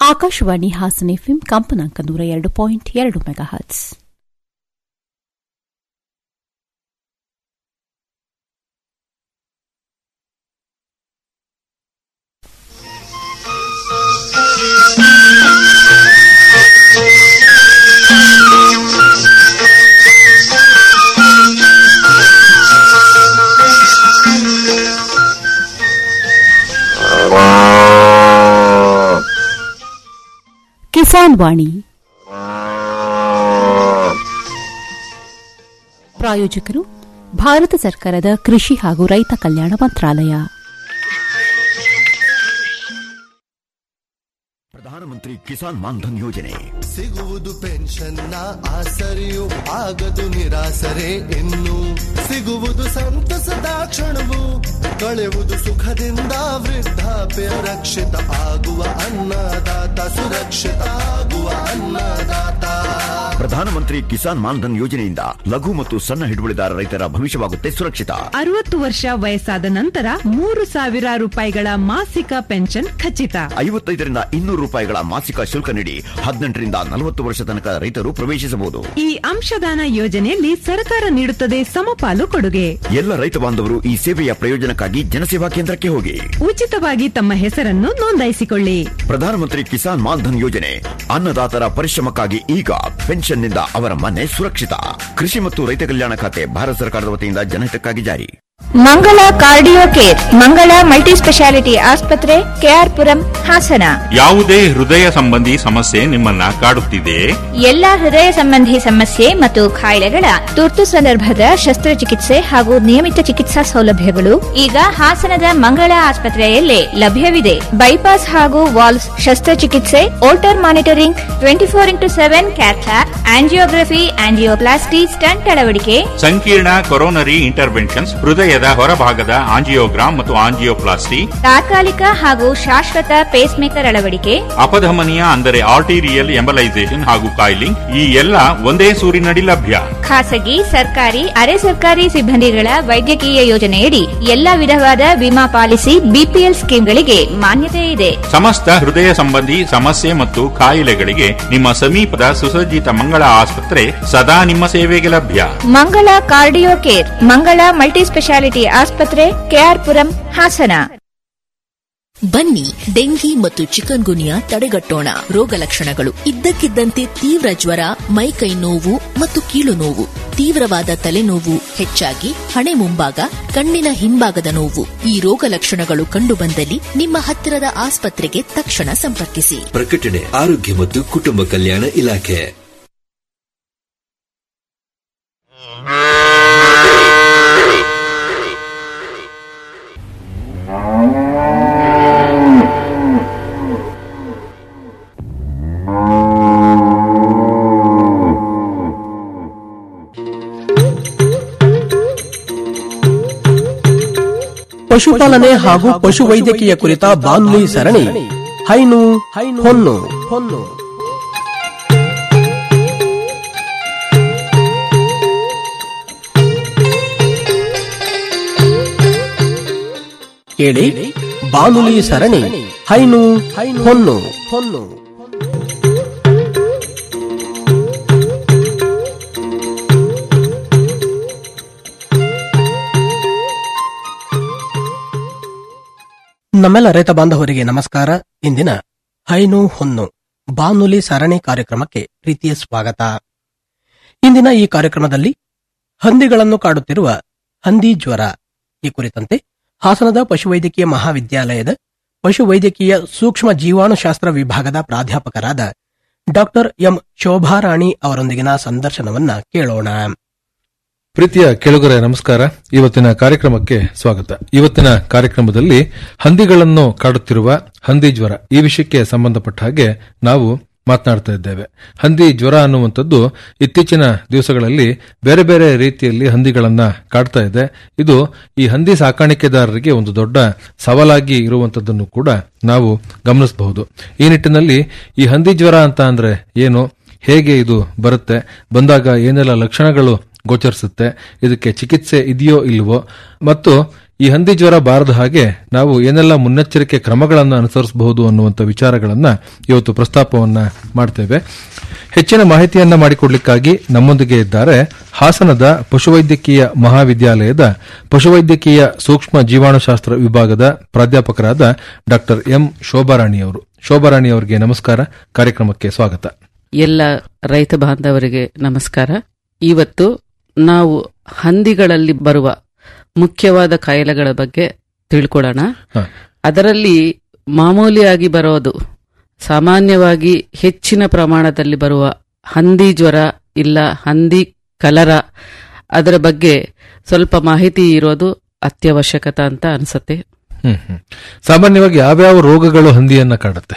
Akashvani Hassan FM ಕಂಪನಾಂಕ ನೂರ ಎರಡು ಪಾಯಿಂಟ್ ಎರಡು ಮೆಗಾಹರ್ಟ್ಸ್ ಕಿಸಾನ್ ವಾಣಿ ಪ್ರಾಯೋಜಕರು ಭಾರತ ಸರ್ಕಾರದ ಕೃಷಿ ಹಾಗೂ ರೈತ ಕಲ್ಯಾಣ ಮಂತ್ರಾಲಯ ಪ್ರಧಾನಮಂತ್ರಿ ಕಿಸಾನ್ ಮಾನ್ಧನ್ ಯೋಜನೆ ಸಿಗುವುದು ಪೆನ್ಷನ್ನ ಆಸರೆಯು ಆಗದು ನಿರಾಸರೆ ಇನ್ನು ಸಿಗುವುದು ಸಂತಸದ ಕ್ಷಣವು ಕಳೆಯುವುದು ಸುಖದಿಂದ ವೃದ್ಧಾಪ್ಯ ರಕ್ಷಿತ ಆಗುವ ಅನ್ನದಾತ ಸುರಕ್ಷಿತ ಆಗುವ ಅನ್ನದಾತ ಪ್ರಧಾನಮಂತ್ರಿ ಕಿಸಾನ್ ಮಾನ್ಧನ್ ಯೋಜನೆಯಿಂದ ಲಘು ಮತ್ತು ಸಣ್ಣ ಹಿಡುವಳಿದಾರ ರೈತರ ಭವಿಷ್ಯವಾಗುತ್ತೆ ಸುರಕ್ಷಿತ ಅರವತ್ತು ವರ್ಷ ವಯಸ್ಸಾದ ನಂತರ ಮೂರು ಸಾವಿರ ರೂಪಾಯಿಗಳ ಮಾಸಿಕ ಪೆನ್ಷನ್ ಖಚಿತ ಐವತ್ತೈದರಿಂದ ಇನ್ನೂರು ರೂಪಾಯಿಗಳ ಮಾಸಿಕ ಶುಲ್ಕ ನೀಡಿ ಹದಿನೆಂಟರಿಂದ ನಲವತ್ತು ವರ್ಷ ತನಕ ರೈತರು ಪ್ರವೇಶಿಸಬಹುದು ಈ ಅಂಶದಾನ ಯೋಜನೆಯಲ್ಲಿ ಸರ್ಕಾರ ನೀಡುತ್ತದೆ ಸಮಪಾಲು ಕೊಡುಗೆ ಎಲ್ಲ ರೈತ ಬಾಂಧವರು ಈ ಸೇವೆಯ ಪ್ರಯೋಜನಕ್ಕಾಗಿ ಜನಸೇವಾ ಕೇಂದ್ರಕ್ಕೆ ಹೋಗಿ ಉಚಿತವಾಗಿ ತಮ್ಮ ಹೆಸರನ್ನು ನೋಂದಾಯಿಸಿಕೊಳ್ಳಿ ಪ್ರಧಾನಮಂತ್ರಿ ಕಿಸಾನ್ ಮಾನ್ಧನ್ ಯೋಜನೆ ಅನ್ನದಾತರ ಪರಿಶ್ರಮಕ್ಕಾಗಿ ಈಗ ಪೆನ್ಷನ್ನಿಂದ ಅವರ ಮನೆ ಸುರಕ್ಷಿತ ಕೃಷಿ ಮತ್ತು ರೈತ ಕಲ್ಯಾಣ ಖಾತೆ ಭಾರತ ಸರ್ಕಾರದ ವತಿಯಿಂದ ಜನಹಿತಕ್ಕಾಗಿ ಜಾರಿ Mangala cardio care Mangala multi speciality ಆಸ್ಪತ್ರೆ ಕೆಆರ್ಪುರಂ ಹಾಸನ ಯಾವುದೇ ಹೃದಯ ಸಂಬಂಧಿ ಸಮಸ್ಯೆ ನಿಮ್ಮನ್ನ ಕಾಡುತ್ತಿದೆಯೇ ಎಲ್ಲಾ ಹೃದಯ ಸಂಬಂಧಿ ಸಮಸ್ಯೆ ಮತ್ತು ಕಾಯಿಲೆಗಳ ತುರ್ತು ಸಂದರ್ಭದ ಶಸ್ತ್ರಚಿಕಿತ್ಸೆ ಹಾಗೂ ನಿಯಮಿತ ಚಿಕಿತ್ಸಾ ಸೌಲಭ್ಯಗಳು ಈಗ ಹಾಸನದ ಮಂಗಳ ಆಸ್ಪತ್ರೆಯಲ್ಲೇ ಲಭ್ಯವಿದೆ ಬೈಪಾಸ್ ಹಾಗೂ ವಾಲ್ಸ್ ಶಸ್ತ್ರಚಿಕಿತ್ಸೆ Holter monitoring twenty four into seven cath lab angiography angioplasty stent ಅಳವಡಿಕೆ ಸಂಕೀರ್ಣ ಕೊರೋನರಿ ಇಂಟರ್ವೆನ್ಷನ್ಸ್ ಹೃದಯದ ಹೊರಭಾಗದ ಆಂಜಿಯೋಗ್ರಾಮ್ ಮತ್ತು ಆಂಜಿಯೋಪ್ಲಾಸ್ಟಿ ತಾತ್ಕಾಲಿಕ ಹಾಗೂ ಶಾಶ್ವತ ಪೇಸ್ ಮೇಕರ್ ಅಳವಡಿಕೆ ಅಪಧಮನಿಯ ಅಂದರೆ ಆರ್ಟಿರಿಯಲ್ ಎಂಬಲೈಸೇಷನ್ ಹಾಗೂ ಕಾಯಿಲಿಂಗ್ ಈ ಎಲ್ಲ ಒಂದೇ ಸೂರಿನಡಿ ಲಭ್ಯ ಖಾಸಗಿ ಸರ್ಕಾರಿ ಅರೆ ಸರ್ಕಾರಿ ಸಿಬ್ಬಂದಿಗಳ ವೈದ್ಯಕೀಯ ಯೋಜನೆಯಡಿ ಎಲ್ಲ ವಿಧವಾದ ವಿಮಾ ಪಾಲಿಸಿ ಬಿಪಿಎಲ್ ಸ್ಕೀಮ್ಗಳಿಗೆ ಮಾನ್ಯತೆ ಇದೆ ಸಮಸ್ತ ಹೃದಯ ಸಂಬಂಧಿ ಸಮಸ್ಯೆ ಮತ್ತು ಕಾಯಿಲೆಗಳಿಗೆ ನಿಮ್ಮ ಸಮೀಪದ ಸುಸಜ್ಜಿತ ಮಂಗಳ ಆಸ್ಪತ್ರೆ ಸದಾ ನಿಮ್ಮ ಸೇವೆಗೆ ಲಭ್ಯ Mangala cardio care Mangala multi speciality ಆಸ್ಪತ್ರೆ ಕೆಆರ್ಪುರಂ ಹಾಸನ ಬನ್ನಿ ಡೆಂಗಿ ಮತ್ತು ಚಿಕನ್ ಗುನಿಯಾ ತಡೆಗಟ್ಟೋಣ ರೋಗ ಲಕ್ಷಣಗಳು ಇದ್ದಕ್ಕಿದ್ದಂತೆ ತೀವ್ರ ಜ್ವರ ಮೈಕೈ ನೋವು ಮತ್ತು ಕೀಲು ನೋವು ತೀವ್ರವಾದ ತಲೆನೋವು ಹೆಚ್ಚಾಗಿ ಹಣೆ ಮುಂಭಾಗ ಕಣ್ಣಿನ ಹಿಂಭಾಗದ ನೋವು ಈ ರೋಗ ಲಕ್ಷಣಗಳು ಕಂಡುಬಂದಲ್ಲಿ ನಿಮ್ಮ ಹತ್ತಿರದ ಆಸ್ಪತ್ರೆಗೆ ತಕ್ಷಣ ಸಂಪರ್ಕಿಸಿ ಪ್ರಕಟಣೆ ಆರೋಗ್ಯ ಮತ್ತು ಕುಟುಂಬ ಕಲ್ಯಾಣ ಇಲಾಖೆ ಪಶುಪಾಲನೆ ಹಾಗೂ ಪಶುವೈದ್ಯಕೀಯ ಕುರಿತ ಬಾನುಲಿ ಸರಣಿ ಹೈನು ಹೊನ್ನು ಹೊನ್ನು ಕೇಳಿ ಬಾನುಲಿ ಸರಣಿ ಹೈನು ಹೊನ್ನು ಹೊನ್ನು ನಮ್ಮೆಲ್ಲ ರೈತ ಬಾಂಧವರಿಗೆ ನಮಸ್ಕಾರ ಇಂದಿನ ಹೈನು ಹೊನ್ನು ಬಾನುಲಿ ಸರಣಿ ಕಾರ್ಯಕ್ರಮಕ್ಕೆ ಪ್ರೀತಿಯ ಸ್ವಾಗತ ಇಂದಿನ ಈ ಕಾರ್ಯಕ್ರಮದಲ್ಲಿ ಹಂದಿಗಳನ್ನು ಕಾಡುತ್ತಿರುವ ಹಂದಿ ಜ್ವರ ಈ ಕುರಿತಂತೆ ಹಾಸನದ ಪಶುವೈದ್ಯಕೀಯ ಮಹಾವಿದ್ಯಾಲಯದ ಪಶುವೈದ್ಯಕೀಯ ಸೂಕ್ಷ್ಮ ಜೀವಾಣುಶಾಸ್ತ್ರ ವಿಭಾಗದ ಪ್ರಾಧ್ಯಾಪಕರಾದ ಡಾಕ್ಟರ್ ಎಂ ಶೋಭಾರಾಣಿ ಅವರೊಂದಿಗಿನ ಸಂದರ್ಶನವನ್ನ ಕೇಳೋಣ ಪ್ರೀತಿಯ ಕೆಳಗರೆ ನಮಸ್ಕಾರ ಇವತ್ತಿನ ಕಾರ್ಯಕ್ರಮಕ್ಕೆ ಸ್ವಾಗತ ಇವತ್ತಿನ ಕಾರ್ಯಕ್ರಮದಲ್ಲಿ ಹಂದಿಗಳನ್ನು ಕಾಡುತ್ತಿರುವ ಹಂದಿ ಜ್ವರ ಈ ವಿಷಯಕ್ಕೆ ಸಂಬಂಧಪಟ್ಟ ಹಾಗೆ ನಾವು ಮಾತನಾಡ್ತಾ ಇದ್ದೇವೆ ಹಂದಿ ಜ್ವರ ಅನ್ನುವಂಥದ್ದು ಇತ್ತೀಚಿನ ದಿವಸಗಳಲ್ಲಿ ಬೇರೆ ಬೇರೆ ರೀತಿಯಲ್ಲಿ ಹಂದಿಗಳನ್ನ ಕಾಡ್ತಾ ಇದೆ ಇದು ಈ ಹಂದಿ ಸಾಕಾಣಿಕೆದಾರರಿಗೆ ಒಂದು ದೊಡ್ಡ ಸವಾಲಾಗಿ ಇರುವಂತದ್ದನ್ನು ಕೂಡ ನಾವು ಗಮನಿಸಬಹುದು ಈ ನಿಟ್ಟಿನಲ್ಲಿ ಈ ಹಂದಿ ಜ್ವರ ಅಂತ ಅಂದ್ರೆ ಏನು ಹೇಗೆ ಇದು ಬರುತ್ತೆ ಬಂದಾಗ ಏನೆಲ್ಲ ಲಕ್ಷಣಗಳು ಗೋಚರಿಸುತ್ತೆ ಇದಕ್ಕೆ ಚಿಕಿತ್ಸೆ ಇದೆಯೋ ಇಲ್ವೋ ಮತ್ತು ಈ ಹಂದಿ ಜ್ವರ ಬಾರದ ಹಾಗೆ ನಾವು ಏನೆಲ್ಲ ಮುನ್ನೆಚ್ಚರಿಕೆ ಕ್ರಮಗಳನ್ನು ಅನುಸರಿಸಬಹುದು ಅನ್ನುವಂಥ ವಿಚಾರಗಳನ್ನ ಇವತ್ತು ಪ್ರಸ್ತಾಪವನ್ನ ಮಾಡ್ತೇವೆ ಹೆಚ್ಚಿನ ಮಾಹಿತಿಯನ್ನ ಮಾಡಿಕೊಡ್ಲಿಕ್ಕಾಗಿ ನಮ್ಮೊಂದಿಗೆ ಇದ್ದಾರೆ ಹಾಸನದ ಪಶುವೈದ್ಯಕೀಯ ಮಹಾವಿದ್ಯಾಲಯದ ಪಶುವೈದ್ಯಕೀಯ ಸೂಕ್ಷ್ಮ ಜೀವಾಣುಶಾಸ್ತ್ರ ವಿಭಾಗದ ಪ್ರಾಧ್ಯಾಪಕರಾದ ಡಾಕ್ಟರ್ ಎಂ ಶೋಭಾರಾಣಿ ಅವರು ಶೋಭಾರಾಣಿ ಅವರಿಗೆ ನಮಸ್ಕಾರ ಕಾರ್ಯಕ್ರಮಕ್ಕೆ ಸ್ವಾಗತ ಎಲ್ಲ ರೈತ ಬಾಂಧವರಿಗೆ ನಮಸ್ಕಾರ ಇವತ್ತು ನಾವು ಹಂದಿಗಳಲ್ಲಿ ಬರುವ ಮುಖ್ಯವಾದ ಕಾಯಿಲೆಗಳ ಬಗ್ಗೆ ತಿಳ್ಕೊಳ್ಳೋಣ ಹ. ಅದರಲ್ಲಿ ಮಾಮೂಲಿಯಾಗಿ ಬರೋದು ಸಾಮಾನ್ಯವಾಗಿ ಹೆಚ್ಚಿನ ಪ್ರಮಾಣದಲ್ಲಿ ಬರುವ ಹಂದಿ ಜ್ವರ ಇಲ್ಲ ಹಂದಿ ಕಲರ ಅದರ ಬಗ್ಗೆ ಸ್ವಲ್ಪ ಮಾಹಿತಿ ಇರೋದು ಅತ್ಯವಶ್ಯಕತ ಅಂತ ಅನ್ಸುತ್ತೆ ಹ್ಮ್ ಹ್ಮ್. ಸಾಮಾನ್ಯವಾಗಿ ಯಾವ್ಯಾವ ರೋಗಗಳು ಹಂದಿಯನ್ನ ಕಾಡುತ್ತೆ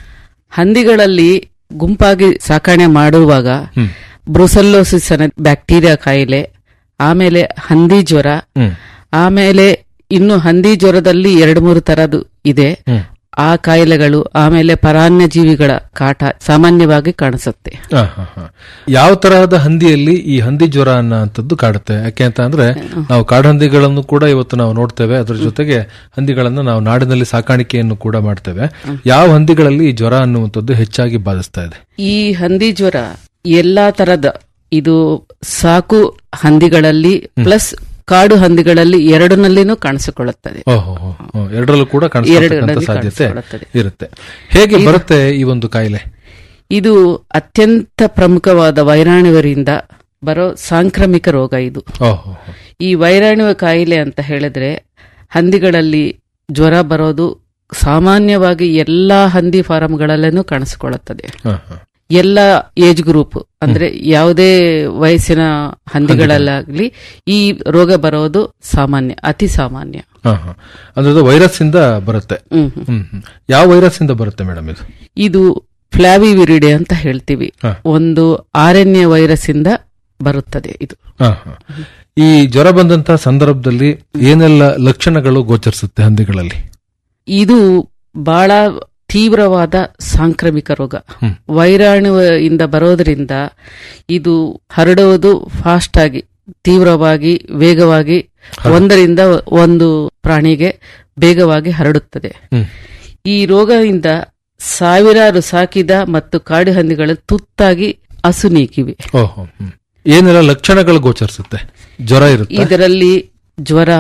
ಹಂದಿಗಳಲ್ಲಿ ಗುಂಪಾಗಿ ಸಾಕಣೆ ಮಾಡುವಾಗ ಹ್ಮ್. ಬ್ರುಸೆಲ್ಲೋಸಿಸ್ ಅನ್ನೋ ಬ್ಯಾಕ್ಟೀರಿಯಾ ಕಾಯಿಲೆ ಆಮೇಲೆ ಹಂದಿ ಜ್ವರ ಹ್ಮ್. ಆಮೇಲೆ ಇನ್ನು ಹಂದಿ ಜ್ವರದಲ್ಲಿ ಎರಡು ಮೂರು ತರದು ಇದೆ ಹ್ಮ್. ಆ ಕಾಯಿಲೆಗಳು ಆಮೇಲೆ ಪರಾನ್ಯ ಜೀವಿಗಳ ಕಾಟ ಸಾಮಾನ್ಯವಾಗಿ ಕಾಣಿಸುತ್ತೆ ಆ, ಹ, ಹ. ಯಾವ ತರಹದ ಹಂದಿಯಲ್ಲಿ ಈ ಹಂದಿ ಜ್ವರ ಅನ್ನೋಂಥದ್ದು ಕಾಡುತ್ತೆ ಯಾಕೆ ಅಂತ ಅಂದ್ರೆ ನಾವು ಕಾಡಹಂದಿಗಳನ್ನು ಕೂಡ ಇವತ್ತು ನಾವು ನೋಡ್ತೇವೆ ಅದರ ಜೊತೆಗೆ ಹಂದಿಗಳನ್ನ ನಾವು ನಾಡಿನಲ್ಲಿ ಸಾಕಾಣಿಕೆಯನ್ನು ಕೂಡ ಮಾಡ್ತೇವೆ ಯಾವ ಹಂದಿಗಳಲ್ಲಿ ಈ ಜ್ವರ ಅನ್ನುವಂಥದ್ದು ಹೆಚ್ಚಾಗಿ ಬಾಧಿಸ್ತಾ ಇದೆ ಈ ಹಂದಿ ಜ್ವರ ಎಲ್ಲಾ ತರದ ಇದು ಸಾಕು ಹಂದಿಗಳಲ್ಲಿ ಪ್ಲಸ್ ಕಾಡು ಹಂದಿಗಳಲ್ಲಿ ಎರಡನಲ್ಲಿನೂ ಕಾಣಿಸಿಕೊಳ್ಳುತ್ತದೆ ಓಹೋ ಹೋ, ಹೋ. ಎರಡರಲ್ಲೂ ಕೂಡ ಕಾಣಿಸ್ತಕ್ಕಂಥ ಎರಡರಲ್ಲಿ ಸಾಧ್ಯತೆ ಕಾಣಿಸಿಕೊಳ್ಳುತ್ತದೆ. ಇರುತ್ತೆ ಹೇಗೆ ಬರುತ್ತೆ ಈ ಒಂದು ಕಾಯಿಲೆ ಇದು ಅತ್ಯಂತ ಪ್ರಮುಖವಾದ ವೈರಾಣುವರಿಂದ ಬರೋ ಸಾಂಕ್ರಾಮಿಕ ರೋಗ ಇದು ಓಹೋ ಹೋ. ಈ ವೈರಾಣುವ ಕಾಯಿಲೆ ಅಂತ ಹೇಳಿದ್ರೆ ಹಂದಿಗಳಲ್ಲಿ ಜ್ವರ ಬರೋದು ಸಾಮಾನ್ಯವಾಗಿ ಎಲ್ಲಾ ಹಂದಿ ಫಾರಂಗಳಲ್ಲೂ ಕಾಣಿಸಿಕೊಳ್ಳುತ್ತದೆ ಹ, ಹ. ಎಲ್ಲ ಏಜ್ ಗ್ರೂಪ್ ಅಂದ್ರೆ ಯಾವುದೇ ವಯಸ್ಸಿನ ಹಂದಿಗಳಲ್ಲಾಗ್ಲಿ ಈ ರೋಗ ಬರೋದು ಸಾಮಾನ್ಯ ಅತಿ ಸಾಮಾನ್ಯ ಹ, ಹ. ಅಂದ್ರೆ ಅದು ವೈರಸ್ ಇಂದ ಬರುತ್ತೆ ಹ್ಮ್ ಹ್ಮ್. ಹ್ಮ್ ಹ್ಮ್. ಯಾವ ವೈರಸ್ ಇಂದ ಬರುತ್ತೆ ಮೇಡಮ್ ಇದು ಇದು ಫ್ಲಾವಿವಿರಿಡೆ ಅಂತ ಹೇಳ್ತೀವಿ ಹ. ಒಂದು ಆರಣ್ಯ ವೈರಸ್ ಇಂದ ಬರುತ್ತದೆ ಇದು ಹ, ಹ. ಈ ಜ್ವರ ಬಂದಂತ ಸಂದರ್ಭದಲ್ಲಿ ಏನೆಲ್ಲ ಲಕ್ಷಣಗಳು ಗೋಚರಿಸುತ್ತೆ ಹಂದಿಗಳಲ್ಲಿ ಇದು ಬಹಳ ತೀವ್ರವಾದ ಸಾಂಕ್ರಾಮಿಕ ರೋಗ ಹ್ಮ್. ವೈರಾಣುವಿಂದ ಬರೋದ್ರಿಂದ ಇದು ಹರಡುವುದು ಫಾಸ್ಟ್ ಆಗಿ ತೀವ್ರವಾಗಿ ವೇಗವಾಗಿ ಒಂದರಿಂದ ಒಂದು ಪ್ರಾಣಿಗೆ ಬೇಗವಾಗಿ ಹರಡುತ್ತದೆ ಹ್ಮ್. ಈ ರೋಗದಿಂದ ಸಾವಿರಾರು ಸಾಕಿದ ಮತ್ತು ಕಾಡು ಹಂದಿಗಳು ತುತ್ತಾಗಿ ಹಸು ನೀಕಿವೆ ಓಹೋ ಹ್ಮ್. ಏನೆಲ್ಲ ಲಕ್ಷಣಗಳು ಗೋಚರಿಸುತ್ತೆ ಜ್ವರ ಇರುತ್ತೆ ಇದರಲ್ಲಿ ಜ್ವರ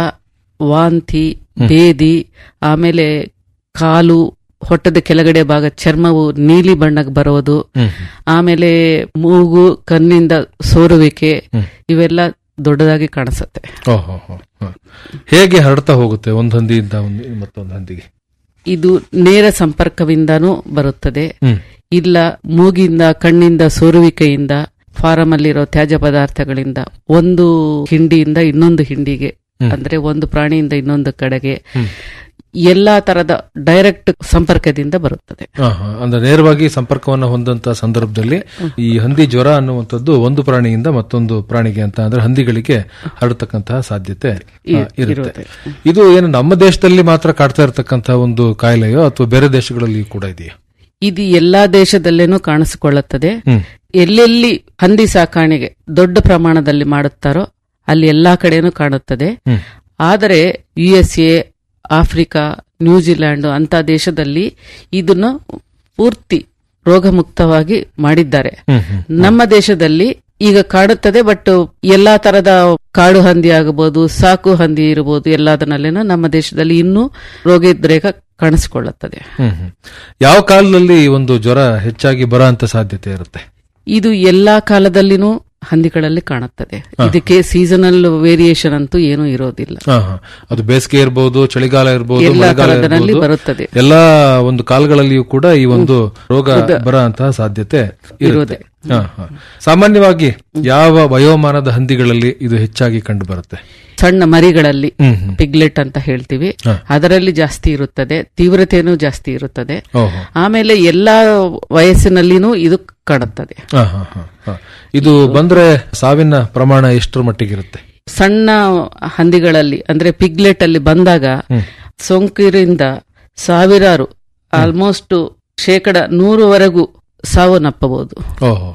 ವಾಂತಿ ಬೇದಿ ಆಮೇಲೆ ಕಾಲು ಹೊಟ್ಟದ ಕೆಳಗಡೆ ಭಾಗ ಚರ್ಮವು ನೀಲಿ ಬಣ್ಣಕ್ಕೆ ಬರೋದು ಹ್ಮ್. ಆಮೇಲೆ ಮೂಗು ಕಣ್ಣಿಂದ ಸೋರುವಿಕೆ ಹ್ಮ್. ಇವೆಲ್ಲ ದೊಡ್ಡದಾಗಿ ಕಾಣಿಸುತ್ತೆ ಓಹೋ ಹೋ, ಹ. ಹೇಗೆ ಹರಡ್ತಾ ಹೋಗುತ್ತೆ ಒಂದು ಹಂದಿಯಿಂದ ಒಂದು ಮತ್ತೊಂದು ಹಂದಿಗೆ ಇದು ನೇರ ಸಂಪರ್ಕವಿಂದನೂ ಬರುತ್ತದೆ ಹ್ಮ್. ಇಲ್ಲ ಮೂಗಿಂದ ಕಣ್ಣಿಂದ ಸೋರುವಿಕೆಯಿಂದ ಫಾರಂ ಅಲ್ಲಿರೋ ತ್ಯಾಜ್ಯ ಪದಾರ್ಥಗಳಿಂದ ಒಂದು ಹಿಂಡಿಯಿಂದ ಇನ್ನೊಂದು ಹಿಂಡಿಗೆ ಹ್ಮ್. ಅಂದ್ರೆ ಒಂದು ಪ್ರಾಣಿಯಿಂದ ಇನ್ನೊಂದು ಕಡೆಗೆ ಹ್ಮ್. ಎಲ್ಲಾ ತರದ ಡೈರೆಕ್ಟ್ ಸಂಪರ್ಕದಿಂದ ಬರುತ್ತದೆ ಹ, ಹ. ಅಂದ್ರೆ ನೇರವಾಗಿ ಸಂಪರ್ಕವನ್ನು ಹೊಂದಂತ ಸಂದರ್ಭದಲ್ಲಿ ಈ ಹಂದಿ ಜ್ವರ ಅನ್ನುವಂಥದ್ದು ಒಂದು ಪ್ರಾಣಿಯಿಂದ ಮತ್ತೊಂದು ಪ್ರಾಣಿಗೆ ಅಂತ ಅಂದ್ರೆ ಹಂದಿಗಳಿಗೆ ಹರಡತಕ್ಕಂತಹ ಸಾಧ್ಯತೆ ಆ, ಇ- ಇರುತ್ತೆ ಇರುತ್ತೆ. ಇದು ಏನು ನಮ್ಮ ದೇಶದಲ್ಲಿ ಮಾತ್ರ ಕಾಡ್ತಾ ಇರತಕ್ಕಂತಹ ಒಂದು ಕಾಯಿಲೆಯೋ ಅಥವಾ ಬೇರೆ ದೇಶಗಳಲ್ಲಿಯೂ ಕೂಡ ಇದೆಯಾ ಇದು ಎಲ್ಲಾ ದೇಶದಲ್ಲೇನೂ ಕಾಣಿಸಿಕೊಳ್ಳುತ್ತದೆ ಹ್ಮ್. ಎಲ್ಲೆಲ್ಲಿ ಹಂದಿ ಸಾಕಾಣಿಕೆ ದೊಡ್ಡ ಪ್ರಮಾಣದಲ್ಲಿ ಮಾಡುತ್ತಾರೋ ಅಲ್ಲಿ ಎಲ್ಲಾ ಕಡೆನೂ ಕಾಣುತ್ತದೆ ಹ್ಮ್. ಆದರೆ U S A Africa New Zealand ಅಂತ ದೇಶದಲ್ಲಿ ಇದನ್ನು ಪೂರ್ತಿ ರೋಗಮುಕ್ತವಾಗಿ ಮಾಡಿದ್ದಾರೆ ಹ್ಮ್, ಹ್ಮ್. ನಮ್ಮ ದೇಶದಲ್ಲಿ ಈಗ ಕಾಡುತ್ತದೆ ಬಟ್ ಎಲ್ಲಾ ತರದ ಕಾಡು ಹಂದಿ ಆಗಬಹುದು ಸಾಕು ಹಂದಿ ಇರಬಹುದು ಎಲ್ಲದರಲ್ಲೇನೂ ನಮ್ಮ ದೇಶದಲ್ಲಿ ಇನ್ನೂ ರೋಗೋದ್ರೇಕ ಕಾಣಿಸಿಕೊಳ್ಳುತ್ತದೆ ಹ್ಮ್, ಹ್ಮ್. ಯಾವ ಕಾಲದಲ್ಲಿ ಈ ಒಂದು ಜ್ವರ ಹೆಚ್ಚಾಗಿ ಬರೋ ಅಂತ ಸಾಧ್ಯತೆ ಇರುತ್ತೆ ಇದು ಎಲ್ಲಾ ಕಾಲದಲ್ಲಿನೂ ಹಂದಿಗಳಲ್ಲಿ ಕಾಣುತ್ತದೆ ಇದಕ್ಕೆ ಸೀಸನಲ್ ವೇರಿಯೇಷನ್ ಅಂತೂ ಏನೂ ಇರೋದಿಲ್ಲ ಹ, ಹ. ಅದು ಬೇಸಿಗೆ ಇರಬಹುದು ಚಳಿಗಾಲ ಇರಬಹುದು ಎಲ್ಲಾ ಮಳೆಗಾಲ ಕಾಲದಲ್ಲಿ ಇರಬಹುದು ಬರುತ್ತದೆ. ಎಲ್ಲಾ ಒಂದು ಕಾಲಗಳಲ್ಲಿಯೂ ಕೂಡ ಈ ಒಂದು ರೋಗ ಬರೋಂತಹ ಸಾಧ್ಯತೆ ಇರುತ್ತೆ ಹ, ಹ. ಸಾಮಾನ್ಯವಾಗಿ ಯಾವ ವಯೋಮಾನದ ಹಂದಿಗಳಲ್ಲಿ ಇದು ಹೆಚ್ಚಾಗಿ ಕಂಡು ಬರುತ್ತೆ ಸಣ್ಣ ಮರಿಗಳಲ್ಲಿ ಹ್ಮ್, ಹ್ಮ್. ಪಿಗ್ಲೆಟ್ ಅಂತ ಹೇಳ್ತೀವಿ ಹ. ಅದರಲ್ಲಿ ಜಾಸ್ತಿ ಇರುತ್ತದೆ ತೀವ್ರತೆಯೂ ಜಾಸ್ತಿ ಇರುತ್ತದೆ ಓಹೋ ಆಮೇಲೆ ಎಲ್ಲಾ ವಯಸ್ಸಿನಲ್ಲಿನೂ ಇದು ಕಾಣುತ್ತದೆ ಹ, ಹ, ಹ, ಹ. ಇದು ಬಂದ್ರೆ ಸಾವಿನ ಪ್ರಮಾಣ ಎಷ್ಟರ ಮಟ್ಟಿಗಿರುತ್ತೆ ಸಣ್ಣ ಹಂದಿಗಳಲ್ಲಿ ಅಂದ್ರೆ ಪಿಗ್ಲೆಟ್ ಅಲ್ಲಿ ಬಂದಾಗ ಹ್ಮ್. ಸೋಂಕಿರಿಂದ ಸಾವಿರಾರು ಆಲ್ಮೋಸ್ಟ್ ಶೇಕಡ ನೂರವರೆಗೂ ಸಾವನ್ನಪ್ಪಬಹುದು ಓಹೋ ಹೋ.